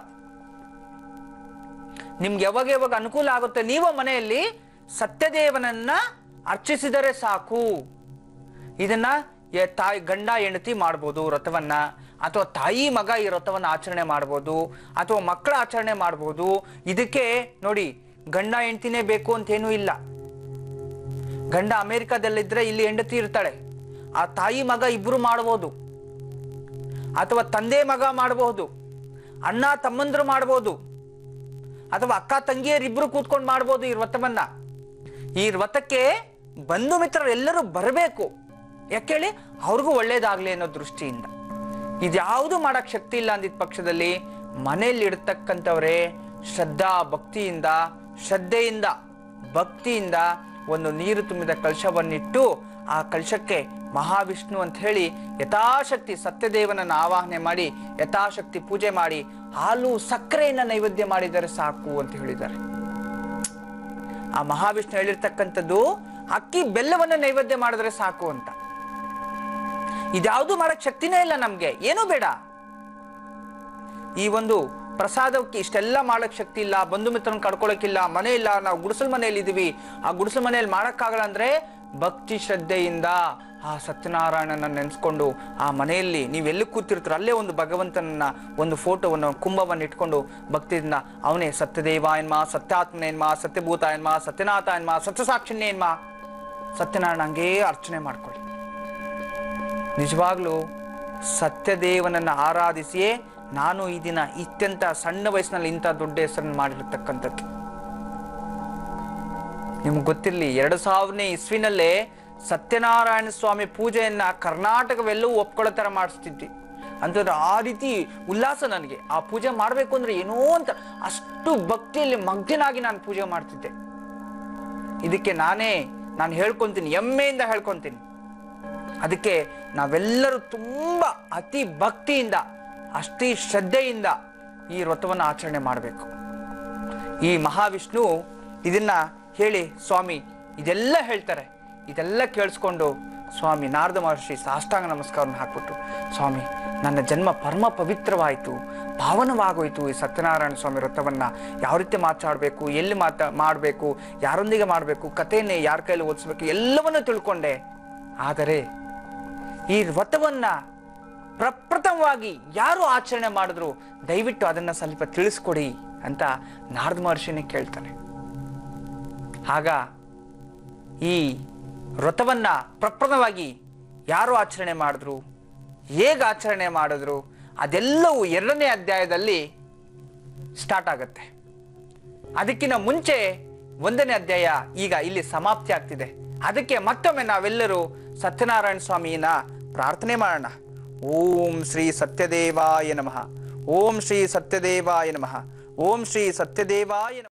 ನಿಮ್ಗೆ ಯಾವಾಗ ಯಾವಾಗ ಅನುಕೂಲ ಆಗುತ್ತೆ ನೀವು ಮನೆಯಲ್ಲಿ ಸತ್ಯದೇವನನ್ನ ಅರ್ಚಿಸಿದರೆ ಸಾಕು ಇದನ್ನ ಎ- ತಾಯಿ ಗಂಡ ಹೆಂಡತಿ ಮಾಡ್ಬೋದು ವ್ರತವನ್ನ ಅಥವಾ ತಾಯಿ ಮಗ ಈ ವ್ರತವನ್ನ ಆಚರಣೆ ಮಾಡ್ಬೋದು ಅಥವಾ ಮಕ್ಕಳ ಆಚರಣೆ ಮಾಡ್ಬೋದು ಇದಕ್ಕೆ ನೋಡಿ ಗಂಡ ಹೆಂಡತಿನೇ ಬೇಕು ಅಂತೇನೂ ಇಲ್ಲ ಗಂಡ ಅಮೆರಿಕದಲ್ಲಿದ್ರೆ ಇಲ್ಲಿ ಹೆಂಡತಿ ಇರ್ತಾಳೆ ಆ ತಾಯಿ ಮಗ ಇಬ್ರು ಮಾಡ್ಬೋದು ಅಥವಾ ತಂದೆ ಮಗ ಮಾಡಬಹುದು ಅಣ್ಣ ತಮ್ಮಂದ್ರು ಮಾಡ್ಬೋದು ಅಥವಾ ಅಕ್ಕ ತಂಗಿಯರಿಬ್ರು ಕೂತ್ಕೊಂಡು ಮಾಡ್ಬೋದು ಈ ವ್ರತವನ್ನ ಈ ವ್ರತಕ್ಕೆ ಬಂಧು ಮಿತ್ರರು ಎಲ್ಲರೂ ಬರಬೇಕು ಯಾಕೇಳಿ ಅವ್ರಿಗೂ ಒಳ್ಳೇದಾಗ್ಲಿ ಅನ್ನೋ ದೃಷ್ಟಿಯಿಂದ ಇದ್ಯಾವುದು ಮಾಡಕ್ ಶಕ್ತಿ ಇಲ್ಲ ಅಂದಿದ್ದ ಪಕ್ಷದಲ್ಲಿ ಮನೆಯಲ್ಲಿ ಇಡ್ತಕ್ಕಂಥವ್ರೆ ಶ್ರದ್ಧಾ ಭಕ್ತಿಯಿಂದ ಶ್ರದ್ಧೆಯಿಂದ ಭಕ್ತಿಯಿಂದ ಒಂದು ನೀರು ತುಂಬಿದ ಕಲಶವನ್ನಿಟ್ಟು ಆ ಕಲಶಕ್ಕೆ ಮಹಾವಿಷ್ಣು ಅಂತ ಹೇಳಿ ಯಥಾಶಕ್ತಿ ಸತ್ಯದೇವನನ್ನ ಆವಾಹನೆ ಮಾಡಿ ಯಥಾಶಕ್ತಿ ಪೂಜೆ ಮಾಡಿ ಹಾಲು ಸಕ್ಕರೆಯನ್ನ ನೈವೇದ್ಯ ಮಾಡಿದರೆ ಸಾಕು ಅಂತ ಹೇಳಿದ್ದಾರೆ ಆ ಮಹಾವಿಷ್ಣು ಹೇಳಿರ್ತಕ್ಕಂಥದ್ದು ಅಕ್ಕಿ ಬೆಲ್ಲವನ್ನ ನೈವೇದ್ಯ ಮಾಡಿದ್ರೆ ಸಾಕು ಅಂತ ಇದ್ಯಾವುದು ಮಾಡಕ್ ಶಕ್ತಿನೇ ಇಲ್ಲ ನಮ್ಗೆ ಏನೂ ಬೇಡ ಈ ಒಂದು ಪ್ರಸಾದಕ್ಕೆ ಇಷ್ಟೆಲ್ಲ ಮಾಡಕ್ ಶಕ್ತಿ ಇಲ್ಲ ಬಂಧು ಮಿತ್ರನ ಕಡ್ಕೊಳಕ್ಕಿಲ್ಲ ಮನೆ ಇಲ್ಲ ನಾವು ಗುಡಿಸಲ್ ಮನೆಯಲ್ಲಿ ಇದೀವಿ ಆ ಗುಡಿಸಲ್ ಮನೆಯಲ್ಲಿ ಮಾಡಕ್ಕಾಗಲ್ಲ ಅಂದ್ರೆ ಭಕ್ತಿ ಶ್ರದ್ಧೆಯಿಂದ ಆ ಸತ್ಯನಾರಾಯಣನ ನೆನೆಸ್ಕೊಂಡು ಆ ಮನೆಯಲ್ಲಿ ನೀವೆಲ್ಲಿ ಕೂತಿರ್ತೀರ ಅಲ್ಲೇ ಒಂದು ಭಗವಂತನನ್ನ ಒಂದು ಫೋಟೋವನ್ನು ಕುಂಭವನ್ನು ಇಟ್ಕೊಂಡು ಭಕ್ತಿಯಿಂದ ಅವನೇ ಸತ್ಯದೇವ ಎನ್ಮ ಸತ್ಯಾತ್ಮನ ಎನ್ಮ ಸತ್ಯಭೂತ ಎನ್ಮ ಸತ್ಯನಾಥ ಎನ್ಮ ಸತ್ಯಸಾಕ್ಷಿಣ್ಯ ಎನ್ಮ ಸತ್ಯನಾರಾಯಣ ಹಂಗೇ ಅರ್ಚನೆ ಮಾಡ್ಕೊಳ್ಳಿ ನಿಜವಾಗ್ಲೂ ಸತ್ಯದೇವನನ್ನ ಆರಾಧಿಸಿಯೇ ನಾನು ಈ ದಿನ ಇತ್ಯಂತ ಸಣ್ಣ ವಯಸ್ಸಿನಲ್ಲಿ ಇಂಥ ದೊಡ್ಡ ಹೆಸರನ್ನು ಮಾಡಿರ್ತಕ್ಕಂಥದ್ದು ನಿಮ್ಗೆ ಗೊತ್ತಿರಲಿ ಎರಡು ಸಾವಿರನೇ ಇಸ್ವಿನಲ್ಲೇ ಸತ್ಯನಾರಾಯಣ ಸ್ವಾಮಿ ಪೂಜೆಯನ್ನ ಕರ್ನಾಟಕವೆಲ್ಲವೂ ಒಪ್ಕೊಳ್ಳೋ ಥರ ಮಾಡಿಸ್ತಿದ್ವಿ ಅಂತಂದ್ರೆ ಆ ರೀತಿ ಉಲ್ಲಾಸ ನನಗೆ ಆ ಪೂಜೆ ಮಾಡಬೇಕು ಅಂದ್ರೆ ಏನೋ ಅಂತ ಅಷ್ಟು ಭಕ್ತಿಯಲ್ಲಿ ಮಗ್ನನಾಗಿ ನಾನು ಪೂಜೆ ಮಾಡ್ತಿದ್ದೆ ಇದಕ್ಕೆ ನಾನೇ ನಾನು ಹೇಳ್ಕೊಂತೀನಿ ಹೆಮ್ಮೆಯಿಂದ ಹೇಳ್ಕೊಂತೀನಿ ಅದಕ್ಕೆ ನಾವೆಲ್ಲರೂ ತುಂಬಾ ಅತಿ ಭಕ್ತಿಯಿಂದ ಅತಿ ಶ್ರದ್ಧೆಯಿಂದ ಈ ವ್ರತವನ್ನು ಆಚರಣೆ ಮಾಡಬೇಕು ಈ ಮಹಾವಿಷ್ಣು ಇದನ್ನ ಹೇಳಿ ಸ್ವಾಮಿ ಇದೆಲ್ಲ ಹೇಳ್ತಾರೆ ಇದೆಲ್ಲ ಕೇಳಿಸ್ಕೊಂಡು ಸ್ವಾಮಿ ನಾರದ ಮಹರ್ಷಿ ಸಾಷ್ಟಾಂಗ ನಮಸ್ಕಾರವನ್ನು ಹಾಕ್ಬಿಟ್ಟು ಸ್ವಾಮಿ ನನ್ನ ಜನ್ಮ ಪರಮ ಪವಿತ್ರವಾಯಿತು ಪಾವನವಾಗೋಯ್ತು ಈ ಸತ್ಯನಾರಾಯಣ ಸ್ವಾಮಿ ವ್ರತವನ್ನ ಯಾವ ರೀತಿ ಮಾತಾಡಬೇಕು ಎಲ್ಲಿ ಮಾತಾ ಮಾಡಬೇಕು ಯಾರೊಂದಿಗೆ ಮಾಡಬೇಕು ಕಥೆಯನ್ನೇ ಯಾರ ಕೈಲಿ ಓದಿಸ್ಬೇಕು ಎಲ್ಲವನ್ನೂ ತಿಳ್ಕೊಂಡೆ ಆದರೆ ಈ ವ್ರತವನ್ನ ಪ್ರಪ್ರಥಮವಾಗಿ ಯಾರು ಆಚರಣೆ ಮಾಡಿದ್ರು ದಯವಿಟ್ಟು ಅದನ್ನ ಸ್ವಲ್ಪ ತಿಳಿಸ್ಕೊಡಿ ಅಂತ ನಾರದ ಮಹರ್ಷಿನೇ ಕೇಳ್ತಾನೆ ಆಗ ಈ ವ್ರತವನ್ನ ಪ್ರಪ್ರಥಮವಾಗಿ ಯಾರು ಆಚರಣೆ ಮಾಡಿದ್ರು ಹೇಗೆ ಆಚರಣೆ ಮಾಡಿದ್ರು ಅದೆಲ್ಲವೂ ಎರಡನೇ ಅಧ್ಯಾಯದಲ್ಲಿ ಸ್ಟಾರ್ಟ್ ಆಗುತ್ತೆ ಅದಕ್ಕಿಂತ ಮುಂಚೆ ಒಂದನೇ ಅಧ್ಯಾಯ ಈಗ ಇಲ್ಲಿ ಸಮಾಪ್ತಿ ಆಗ್ತಿದೆ ಅದಕ್ಕೆ ಮತ್ತೊಮ್ಮೆ ನಾವೆಲ್ಲರೂ ಸತ್ಯನಾರಾಯಣ ಸ್ವಾಮಿಯನ್ನ ಪ್ರಾರ್ಥನೆ ಮಾಡೋಣ ಓಂ ಶ್ರೀ ಸತ್ಯದೇವಾಯ ನಮಃ ಓಂ ಶ್ರೀ ಸತ್ಯದೇವಾಯ ನಮಃ ಓಂ ಶ್ರೀ ಸತ್ಯದೇವಾಯ ನಮಃ